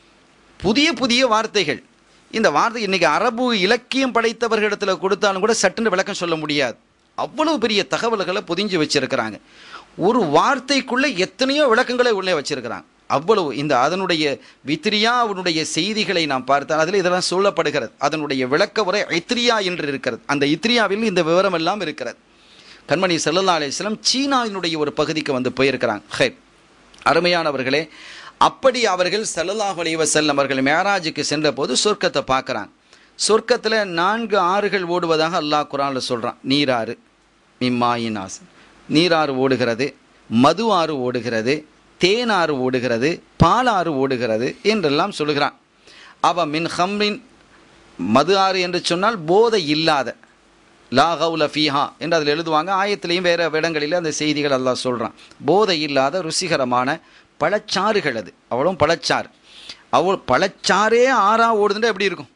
புதிய புதிய வார்த்தைகள் இந்த வார்த்தை இன்னைக்கு அரபு இலக்கியம் படைத்தவர்களிடத்தில் கொடுத்தாலும் கூட சட்டுன்னு விளக்கம் சொல்ல முடியாது அவ்வளவு பெரிய தகவல்களை பொதிஞ்சு வச்சிருக்கிறாங்க ஒரு வார்த்தைக்குள்ள எத்தனையோ விளக்கங்களை உள்ளே வச்சிருக்கிறாங்க அவ்வளவு இந்த அதனுடைய வித்ரியா அவனுடைய செய்திகளை நாம் பார்த்தால் அதில் இதெல்லாம் சொல்லப்படுகிறது அதனுடைய விளக்க உரை ஐத்ரியா என்று இருக்கிறது அந்த இத்ரியாவில் இந்த விவரம் எல்லாம் இருக்கிறது கண்மணி ஸல்லல்லாஹு அலைஹி வஸல்லம் சீனாவினுடைய ஒரு பகுதிக்கு வந்து போயிருக்கிறாங்க ஹே அருமையானவர்களே அப்படி அவர்கள் ஸல்லல்லாஹு அலைஹி வஸல்லம் அவர்கள் மேராஜுக்கு சென்ற போது சொர்க்கத்தை பார்க்குறாங்க சொர்க்கத்தில் நான்கு ஆறுகள் ஓடுவதாக அல்லாஹ் குரானில் சொல்கிறான் நீராறு மிம்மாயினாஸ் நீராறு ஓடுகிறது மது ஆறு ஓடுகிறது தேனாறு ஓடுகிறது பாலாறு ஓடுகிறது என்றெல்லாம் சொல்கிறான் அவ மின் ஹம்ரின் மது ஆறு என்று சொன்னால் போதை இல்லாத லா ஹவுல ஃபீஹா என்று அதில் எழுதுவாங்க ஆயத்திலையும் வேறு இடங்களில் அந்த செய்திகள் எல்லாம் சொல்கிறான் போதை இல்லாத ருசிகரமான பழச்சாறுகள் அது அவ்வளோ பழச்சாறு அவ்வளோ பழச்சாறே ஆறா ஓடுதுன்னா எப்படி இருக்கும்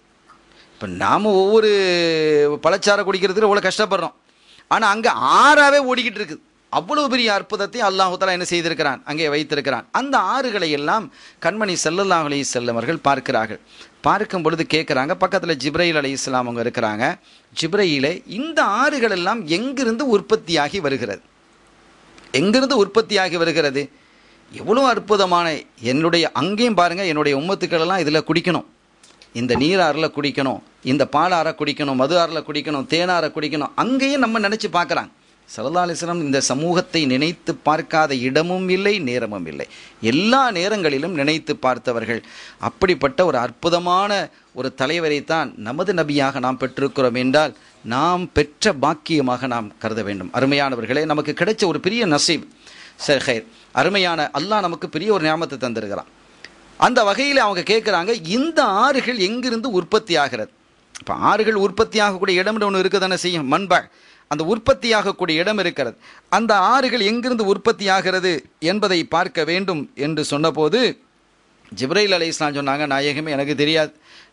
இப்போ நாம் ஒவ்வொரு பழச்சாறை குடிக்கிறதுக்கு அவ்வளோ கஷ்டப்படுறோம் ஆனால் அங்கே ஆறாவே ஓடிக்கிட்டு இருக்குது அவ்வளவு பெரிய அற்புதத்தை அல்லாஹு தஆலா என்ன செய்திருக்கிறான் அங்கே வைத்திருக்கிறான் அந்த ஆறுகளை எல்லாம் கண்மணி ஸல்லல்லாஹு அலைஹி வஸல்லம் அவர்கள் பார்க்கிறார்கள் பார்க்கும் பொழுது கேட்குறாங்க பக்கத்தில் ஜிப்ரையில் அலைஹி இஸ்லாம் அவங்க இருக்கிறாங்க ஜிப்ரையிலே இந்த ஆறுகள் எல்லாம் எங்கிருந்து உற்பத்தியாகி வருகிறது எங்கிருந்து உற்பத்தியாகி வருகிறது எவ்வளோ அற்புதமான என்னுடைய அங்கேயும் பாருங்கள் என்னுடைய உம்மத்துக்களெல்லாம் இதில் குடிக்கணும் இந்த நீராறில் குடிக்கணும் இந்த பாலாற குடிக்கணும் மது ஆறில் குடிக்கணும் தேனாரை குடிக்கணும் அங்கேயும் நம்ம நினச்சி பார்க்குறாங்க சல்லா அலிஸ்லாம் இந்த சமூகத்தை நினைத்து பார்க்காத இடமும் இல்லை நேரமும் இல்லை எல்லா நேரங்களிலும் நினைத்து பார்த்தவர்கள் அப்படிப்பட்ட ஒரு அற்புதமான ஒரு தலைவரைத்தான் நமது நபியாக நாம் பெற்றிருக்கிறோம் என்றால் நாம் பெற்ற பாக்கியமாக நாம் கருத வேண்டும் அருமையானவர்களே நமக்கு கிடைச்ச ஒரு பெரிய நசீப் சஹேர் அருமையான அல்லாஹ் நமக்கு பெரிய ஒரு ஞாபகத்தை தந்திருக்கிறான் அந்த வகையில் அவங்க கேட்குறாங்க இந்த ஆறுகள் எங்கிருந்து உற்பத்தி ஆகிறது இப்போ ஆறுகள் உற்பத்தி ஆகக்கூடிய இடம்னு ஒன்று இருக்க தானே செய்யும் மண்பா அந்த உற்பத்தி ஆகக்கூடிய இடம் இருக்கிறது அந்த ஆறுகள் எங்கிருந்து உற்பத்தி ஆகிறது என்பதை பார்க்க வேண்டும் என்று சொன்னபோது ஜிப்ரைல் அலி இஸ்லாம் சொன்னாங்க நாயகமே எனக்கு தெரியாது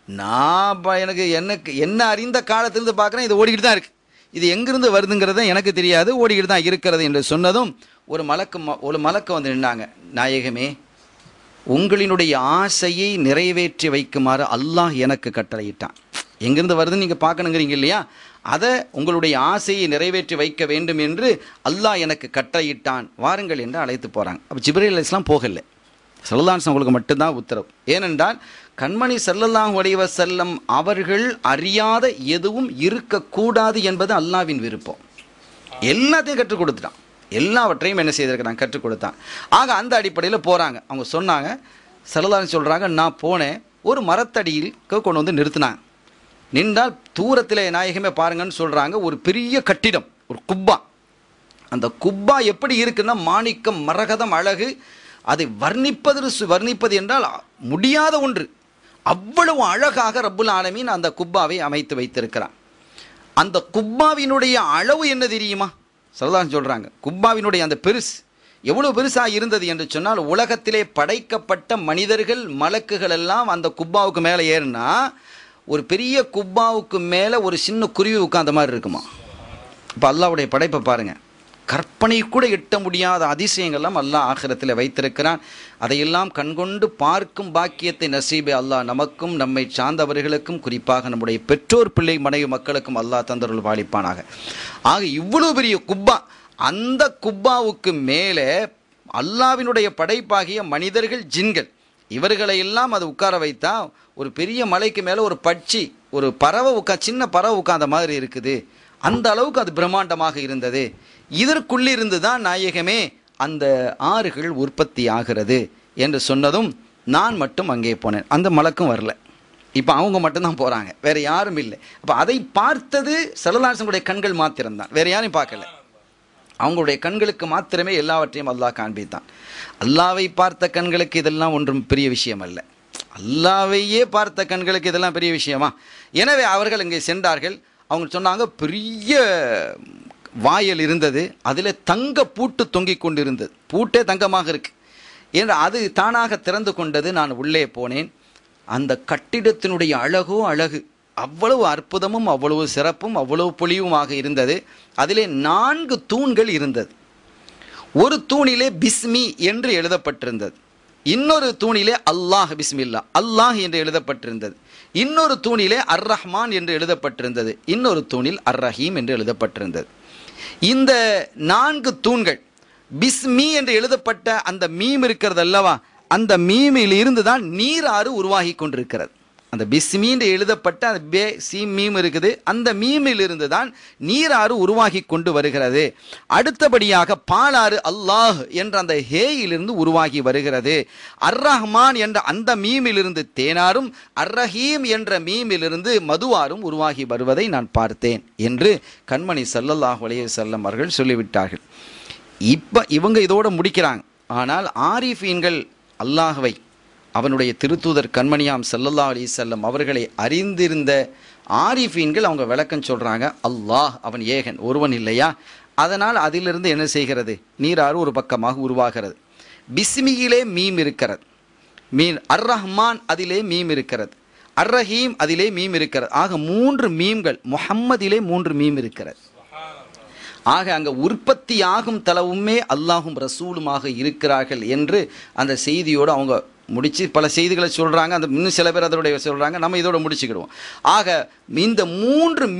நான் ப- எனக்கு எனக்கு என்ன அறிந்த காலத்திலிருந்து பார்க்குறேன் இது ஓடிக்கிட்டு தான் இருக்குது இது எங்கிருந்து வருதுங்கிறத எனக்கு தெரியாது ஓடிக்கிட்டு தான் இருக்கிறது என்று சொன்னதும் ஒரு மலக்கு ம- ஒரு மலக்கு வந்து நின்னாங்க நாயகமே உங்களினுடைய ஆசையை நிறைவேற்றி வைக்குமாறு அல்லாஹ் எனக்கு கட்டளையிட்டான் எங்கிருந்து வருதுன்னு நீங்கள் பார்க்கணுங்கிறீங்க இல்லையா அதை உங்களுடைய ஆசையை நிறைவேற்றி வைக்க வேண்டும் என்று அல்லாஹ் எனக்கு கட்டளையிட்டான் வாருங்கள் என்று அழைத்து போகிறாங்க அப்போ ஜிப்ரேல் அலிஸ்லாம் போகலை சல்லல்லாஹு அவங்களுக்கு மட்டும்தான் உத்தரவு ஏனென்றால் கண்மணி சல்லல்லாஹு அலைஹி வஸல்லம் அவர்கள் அறியாத எதுவும் இருக்கக்கூடாது என்பது அல்லாஹ்வின் விருப்பம் எல்லாத்தையும் கற்றுக் கொடுத்துட்டான் எல்லாவற்றையும் என்ன செய்திருக்கிறான் கற்றுக் கொடுத்தான் ஆக அந்த அடிப்படையில் போகிறாங்க அவங்க சொன்னாங்க சல்லல்லாஹு சொல்கிறாங்க நான் போனேன் ஒரு மரத்தடியில் கொண்டு வந்து நிறுத்தினாங்க நின்றால் தூரத்தில் நாயகமே பாருங்கன்னு சொல்கிறாங்க ஒரு பெரிய கட்டிடம் ஒரு குப்பா அந்த குப்பா எப்படி இருக்குன்னா மாணிக்கம் மரகதம் அழகு அதை வர்ணிப்பது சு- வர்ணிப்பது என்றால் அ- முடியாத ஒன்று அவ்வளவு அழகாக ரப்புல் ஆலமீன் அந்த குப்பாவை அமைத்து வைத்திருக்கிறான் அந்த குப்பாவினுடைய அளவு என்ன தெரியுமா சொல்லதான் சொல்கிறாங்க குப்பாவினுடைய அந்த பெருசு எவ்வளவு பெருசாக இருந்தது என்று சொன்னால் உலகத்திலே படைக்கப்பட்ட மனிதர்கள் மலக்குகள் எல்லாம் அந்த குப்பாவுக்கு மேலே ஏறுனா ஒரு பெரிய குப்பாவுக்கு மேலே ஒரு சின்ன குருவி உட்கார்ந்த மாதிரி இருக்குமா இப்போ அல்லாவுடைய படைப்பை பாருங்க கற்பனை கூட எட்ட முடியாத அதிசயங்கள்லாம் அல்லாஹ் ஆகிரத்தில் வைத்திருக்கிறான் அதையெல்லாம் கண்கொண்டு பார்க்கும் பாக்கியத்தை நசீபே அல்லாஹ் நமக்கும் நம்மை சார்ந்தவர்களுக்கும் குறிப்பாக நம்முடைய பெற்றோர் பிள்ளை மனைவி மக்களுக்கும் அல்லாஹ் தந்தருள் பாலிப்பானாக ஆக இவ்வளவு பெரிய குப்பா அந்த குப்பாவுக்கு மேலே அல்லாவினுடைய படைப்பாகிய மனிதர்கள் ஜின்கள் இவர்களை எல்லாம் அது உட்கார வைத்தா ஒரு பெரிய மலைக்கு மேலே ஒரு பட்சி ஒரு பறவை உட்கா சின்ன பறவை உட்கார்ந்த மாதிரி இருக்குது அந்த அளவுக்கு அது பிரம்மாண்டமாக இருந்தது இதற்குள்ளிருந்து தான் நாயகமே அந்த ஆறுகள் உற்பத்தி ஆகிறது என்று சொன்னதும் நான் மட்டும் அங்கே போனேன் அந்த மலக்கும் வரல இப்போ அவங்க மட்டும்தான் போகிறாங்க வேற யாரும் இல்லை அப்போ அதை பார்த்தது செல்லலாசனுடைய கண்கள் மாத்திரம்தான் வேற யாரையும் பார்க்கல அவங்களுடைய கண்களுக்கு மாத்திரமே எல்லாவற்றையும் அல்லாஹ் காண்பித்தான் அல்லாவை பார்த்த கண்களுக்கு இதெல்லாம் ஒன்றும் பெரிய விஷயம் அல்ல அல்லாவையே பார்த்த கண்களுக்கு இதெல்லாம் பெரிய விஷயமா எனவே அவர்கள் இங்கே சென்றார்கள் அவங்க சொன்னாங்க பெரிய வாயல் இருந்தது அதில் தங்க பூட்டு தொங்கிக் கொண்டிருந்தது பூட்டே தங்கமாக இருக்கு என்று அது தானாக திறந்து கொண்டது நான் உள்ளே போனேன் அந்த கட்டிடத்தினுடைய அழகோ அழகு அவ்வளவு அற்புதமும் அவ்வளவு சிறப்பும் அவ்வளவு பொலிவுமாக இருந்தது அதிலே நான்கு தூண்கள் இருந்தது ஒரு தூணிலே பிஸ்மி என்று எழுதப்பட்டிருந்தது இன்னொரு தூணிலே அல்லாஹ் பிஸ்மில்லா அல்லாஹ் என்று எழுதப்பட்டிருந்தது இன்னொரு தூணிலே அர் ரஹ்மான் என்று எழுதப்பட்டிருந்தது இன்னொரு தூணில் அர் ரஹீம் என்று எழுதப்பட்டிருந்தது இந்த நான்கு தூண்கள் பிஸ்மி என்று எழுதப்பட்ட அந்த மீம் இருக்கிறது அல்லவா அந்த மீமில் இருந்து தான் நீராறு உருவாகி கொண்டிருக்கிறது அந்த பிஸ்மி என்று எழுதப்பட்ட அந்த பே சி மீம் இருக்குது அந்த மீமில் இருந்து தான் நீராறு உருவாகி கொண்டு வருகிறது அடுத்தபடியாக பாலாறு அல்லாஹ் என்ற அந்த ஹேயிலிருந்து உருவாகி வருகிறது அர் ரஹ்மான் என்ற அந்த மீமிலிருந்து தேனாரும் அர் ரஹீம் என்ற மீமிலிருந்து மதுவாரும் உருவாகி வருவதை நான் பார்த்தேன் என்று கண்மணி ஸல்லல்லாஹு அலைஹி வஸல்லம் அவர்கள் சொல்லிவிட்டார்கள் இப்போ இவங்க இதோட முடிக்கிறாங்க ஆனால் ஆரிஃபீன்கள் அல்லாஹ்வை அவனுடைய திருத்தூதர் கண்மணியாம் ஸல்லல்லாஹு அலைஹி வஸல்லம் அவர்களை அறிந்திருந்த ஆரிஃபீன்கள் அவங்க விளக்கம் சொல்றாங்க அல்லாஹ் அவன் ஏகன் ஒருவன் இல்லையா அதனால் அதிலிருந்து என்ன செய்கிறது நீராறு ஒரு பக்கமாக உருவாகிறது பிஸ்மியிலே மீம் இருக்கிறது மீன் அர் ரஹ்மான் அதிலே மீம் இருக்கிறது அர் ரஹீம் அதிலே மீம் இருக்கிறது ஆக மூன்று மீம்கள் முஹம்மதிலே மூன்று மீம் இருக்கிறது ஆக அங்கே உற்பத்தி ஆகும் தளவுமே அல்லாஹும் ரசூலுமாக இருக்கிறார்கள் என்று அந்த செய்தியோடு அவங்க முடிச்சு பல செய்திகளை சொல்கிறாங்க அந்த இன்னும் சில பேர் அதோடைய சொல்கிறாங்க நம்ம இதோட முடிச்சுக்கிடுவோம் ஆக இந்த மூன்று மீம்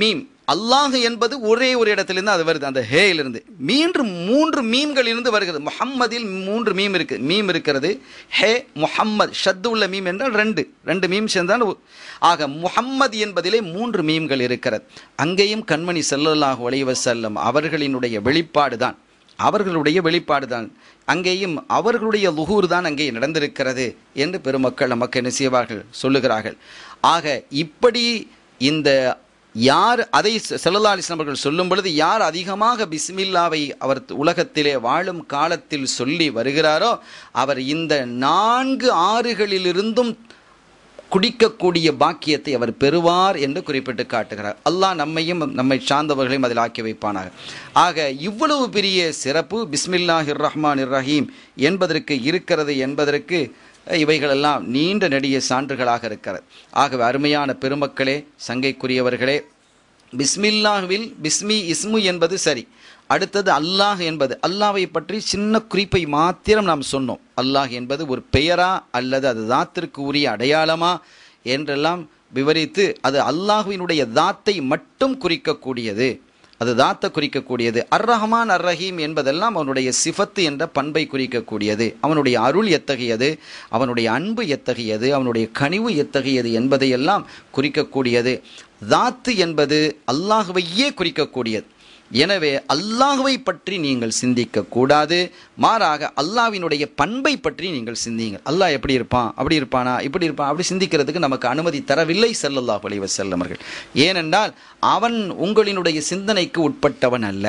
அல்லாஹ் என்பது ஒரே ஒரு இடத்திலிருந்து அது வருது அந்த ஹேயிலிருந்து மீண்டும் மூன்று மீம்கள் இருந்து வருகிறது முஹம்மதில் மூன்று மீம் இருக்கு மீம் இருக்கிறது ஹே முஹம்மத் ஷத்து உள்ள மீம் என்றால் ரெண்டு ரெண்டு மீம் சேர்ந்தால் ஒ- ஆக முஹம்மது என்பதிலே மூன்று மீம்கள் இருக்கிறது அங்கேயும் கண்மணி ஸல்லல்லாஹு அலைஹி வஸல்லம் அவர்களினுடைய வெளிப்பாடு தான் அவர்களுடைய வெளிப்பாடு தான் அங்கேயும் அவர்களுடைய லுகூர் தான் அங்கே நடந்திருக்கிறது என்று பெருமக்கள் நமக்கு என்ன செய்வார்கள் சொல்லுகிறார்கள் ஆக இப்படி இந்த யார் அதை செல்லல்லா அலிஸ்லாம் அவர்கள் சொல்லும் பொழுது யார் அதிகமாக பிஸ்மில்லாவை அவர் உலகத்திலே வாழும் காலத்தில் சொல்லி வருகிறாரோ அவர் இந்த நான்கு ஆறுகளிலிருந்தும் குடிக்கக்கூடிய பாக்கியத்தை அவர் பெறுவார் என்று குறிப்பிட்டு காட்டுகிறார் அல்லாஹ் நம்மையும் நம்மை சார்ந்தவர்களையும் அதில் ஆக்கி வைப்பானாக ஆக இவ்வளவு பெரிய சிறப்பு பிஸ்மில்லாஹிர் ரஹ்மான் ரஹீம் என்பதற்கு இருக்கிறது என்பதற்கு இவைகளெல்லாம் நீண்ட நெடிய சான்றுகளாக இருக்கிறது ஆகவே அருமையான பெருமக்களே சங்கைக்குரியவர்களே பிஸ்மில்லாஹ்வில் பிஸ்மி இஸ்மு என்பது சரி அடுத்தது அல்லாஹ் என்பது அல்லாஹ்வை பற்றி சின்ன குறிப்பை மாத்திரம் நாம் சொன்னோம் அல்லாஹ் என்பது ஒரு பெயரா அல்லது அது தாத்திற்கு உரிய அடையாளமா என்றெல்லாம் விவரித்து அது அல்லாஹ்வினுடைய தாத்தை மட்டும் குறிக்கக்கூடியது அது தாத்தை குறிக்கக்கூடியது அர் ரஹ்மான் அர் ரஹீம் என்பதெல்லாம் அவனுடைய சிஃபத்து என்ற பண்பை குறிக்கக்கூடியது அவனுடைய அருள் எத்தகையது அவனுடைய அன்பு எத்தகையது அவனுடைய கனிவு எத்தகையது என்பதையெல்லாம் குறிக்கக்கூடியது தாத்து என்பது அல்லாஹுவையே குறிக்கக்கூடியது எனவே அல்லாஹுவை பற்றி நீங்கள் சிந்திக்க கூடாது மாறாக அல்லாஹ்வினுடைய பண்பை பற்றி நீங்கள் சிந்தியுங்கள் அல்லாஹ் எப்படி இருப்பான் அப்படி இருப்பானா இப்படி இருப்பான் அப்படி சிந்திக்கிறதுக்கு நமக்கு அனுமதி தரவில்லை ஸல்லல்லாஹு அலைஹி வஸல்லம் அவர்கள் ஏனென்றால் அவன் உங்களினுடைய சிந்தனைக்கு உட்பட்டவன் அல்ல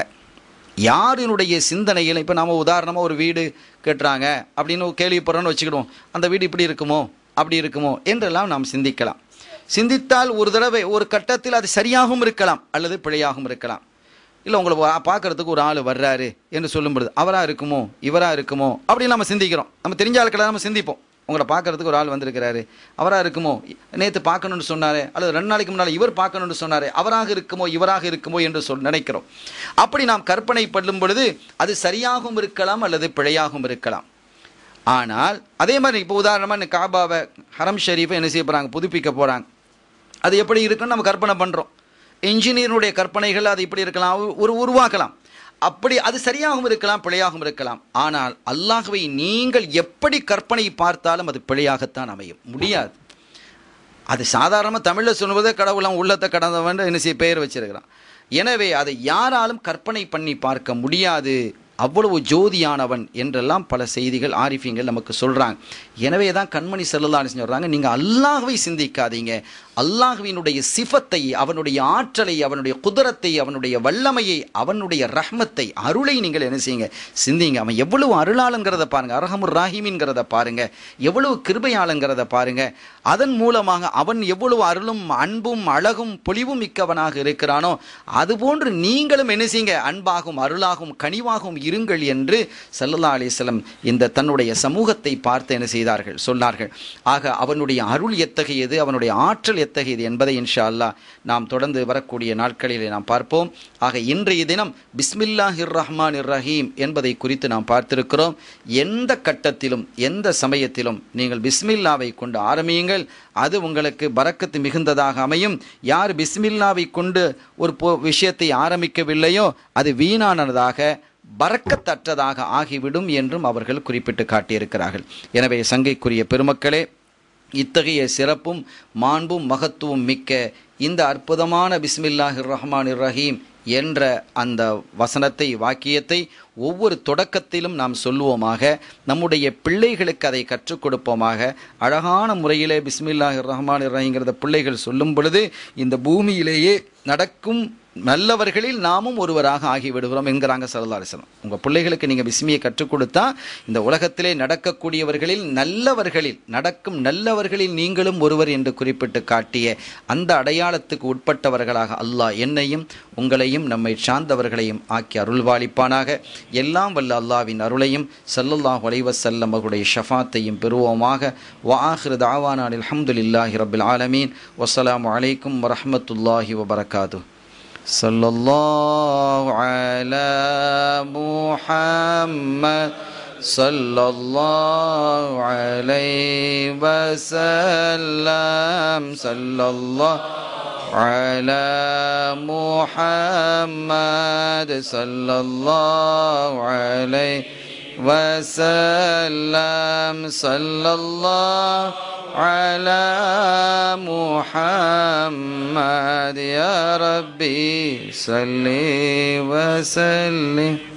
யாரினுடைய சிந்தனையில் இப்போ நாம உதாரணமாக ஒரு வீடு கட்டுறாங்க அப்படின்னு கேள்விப்படுறோன்னு வச்சுக்கிடுவோம் அந்த வீடு இப்படி இருக்குமோ அப்படி இருக்குமோ என்றெல்லாம் நாம் சிந்திக்கலாம் சிந்தித்தால் ஒரு தடவை ஒரு கட்டத்தில் அது சரியாகவும் இருக்கலாம் அல்லது பிழையாகவும் இருக்கலாம் இல்லை உங்களை பா- பார்க்கறதுக்கு ஒரு ஆள் வர்றாரு என்று சொல்லும் பொழுது அவராக இருக்குமோ இவராக இருக்குமோ அப்படின்னு நம்ம சிந்திக்கிறோம் நம்ம தெரிஞ்ச ஆட்களை நம்ம சிந்திப்போம் உங்களை பார்க்கறதுக்கு ஒரு ஆள் வந்திருக்கிறாரு அவராக இருக்குமோ நேற்று பார்க்கணும்னு சொன்னாரே அல்லது ரெண்டு நாளைக்கு முன்னால் இவர் பார்க்கணும்னு சொன்னாரே அவராக இருக்குமோ இவராக இருக்குமோ என்று சொல் நினைக்கிறோம் அப்படி நாம் கற்பனை பண்ணும் பொழுது அது சரியாகவும் இருக்கலாம் அல்லது பிழையாகவும் இருக்கலாம் ஆனால் அதே மாதிரி இப்போ உதாரணமாக காபாவை ஹரம் ஷரீஃபை என்ன செய்ய போகிறாங்க புதுப்பிக்க போகிறாங்க அது எப்படி இருக்குன்னு நம்ம கற்பனை பண்ணுறோம் இன்ஜினியருடைய கற்பனைகள் அது இப்படி இருக்கலாம் ஒரு உருவாக்கலாம் அப்படி அது சரியாகவும் இருக்கலாம் பிழையாகவும் இருக்கலாம் ஆனால் அல்லாஹ்வை நீங்கள் எப்படி கற்பனை பார்த்தாலும் அது பிழையாகத்தான் அமையும் முடியாது அது சாதாரணமாக தமிழில் சொல்லுவதே கடவுளாம் உள்ளத்தை கடந்தவன் என்ன செய்ய பெயர் வச்சிருக்கிறான் எனவே அதை யாராலும் கற்பனை பண்ணி பார்க்க முடியாது அவ்வளவு ஜோதியானவன் என்றெல்லாம் பல செய்திகள் ஆரிஃபிங்கள் நமக்கு சொல்கிறாங்க எனவே தான் கண்மணி செல்லலான்னு சொல்கிறாங்க நீங்கள் அல்லாஹ்வை சிந்திக்காதீங்க அல்லாஹ்வினுடைய சிஃபத்தை அவனுடைய ஆற்றலை அவனுடைய குதிரத்தை அவனுடைய வல்லமையை அவனுடைய ரஹ்மத்தை அருளை நீங்கள் என்ன செய்யுங்க சிந்திங்க அவன் எவ்வளவு அருளாளுங்கிறத பாருங்க அரஹமுர் ராஹிமின்கிறத பாருங்க எவ்வளவு கிருபையாளுங்கிறத பாருங்க அதன் மூலமாக அவன் எவ்வளவு அருளும் அன்பும் அழகும் பொலிவும் மிக்கவனாக இருக்கிறானோ அதுபோன்று நீங்களும் என்ன செய்யுங்க அன்பாகும் அருளாகும் கனிவாகவும் இருங்கள் என்று சல்லல்லா அலிஸ்லம் இந்த தன்னுடைய சமூகத்தை பார்த்து என்ன செய்தார்கள் சொன்னார்கள் ஆக அவனுடைய அருள் எத்தகையது அவனுடைய ஆற்றல் எத்தகையது என்பதை இன்ஷா அல்லாஹ் நாம் தொடர்ந்து வரக்கூடிய நாட்களிலே நாம் பார்ப்போம் ஆக இன்றைய தினம் பிஸ்மில்லாஹிர் ரஹ்மான் ரஹீம் என்பதை குறித்து நாம் பார்த்திருக்கிறோம் எந்த கட்டத்திலும் எந்த சமயத்திலும் நீங்கள் பிஸ்மில்லாவை கொண்டு ஆரம்பியுங்கள் அது உங்களுக்கு பரக்கத்து மிகுந்ததாக அமையும் யார் பிஸ்மில்லாவை கொண்டு ஒரு பொ- விஷயத்தை ஆரம்பிக்கவில்லையோ அது வீணானதாக பறக்கத்தற்றதாக ஆகிவிடும் என்றும் அவர்கள் குறிப்பிட்டு காட்டியிருக்கிறார்கள் எனவே சங்கைக்குரிய பெருமக்களே இத்தகைய சிறப்பும் மாண்பும் மகத்துவம் மிக்க இந்த அற்புதமான பிஸ்மில்லாஹிர் ரஹ்மான் ரஹீம் என்ற அந்த வசனத்தை வாக்கியத்தை ஒவ்வொரு தொடக்கத்திலும் நாம் சொல்லுவோமாக நம்முடைய பிள்ளைகளுக்கு அதை கற்றுக் கொடுப்போமாக அழகான முறையிலே பிஸ்மில்லாஹிர் ரஹ்மான் ரஹீங்கிறத பிள்ளைகள் சொல்லும் பொழுது இந்த பூமியிலேயே நடக்கும் நல்லவர்களில் நாமும் ஒருவராக ஆகிவிடுகிறோம் என்கிறாங்க சல்லா அலிஸ்லாம் உங்கள் பிள்ளைகளுக்கு நீங்கள் பிஸ்மியை கற்றுக் கொடுத்தா இந்த உலகத்திலே நடக்கக்கூடியவர்களில் நல்லவர்களில் நடக்கும் நல்லவர்களில் நீங்களும் ஒருவர் என்று குறிப்பிட்டு காட்டிய அந்த அடையாளத்துக்கு உட்பட்டவர்களாக அல்லாஹ் என்னையும் உங்களையும் நம்மை சார்ந்தவர்களையும் ஆக்கி அருள்வாளிப்பானாக எல்லாம் வல்ல அல்லாவின் அருளையும் சல்லல்லாஹு அலைஹி வஸல்லம் அவர்களுடைய ஷஃபாத்தையும் பெறுவோமாக வஆஹிரு தாவானான் அல்ஹம்துலில்லாஹி ரபில் ஆலமீன் வஸ்ஸலாமு அலைக்கும் வரஹ்மத்துல்லாஹி வபரகாதுஹ் صلى الله على محمد صلى الله عليه وسلم صلى الله على محمد صلى الله عليه وسلم صلى الله على محمد يا ربي صل وسلم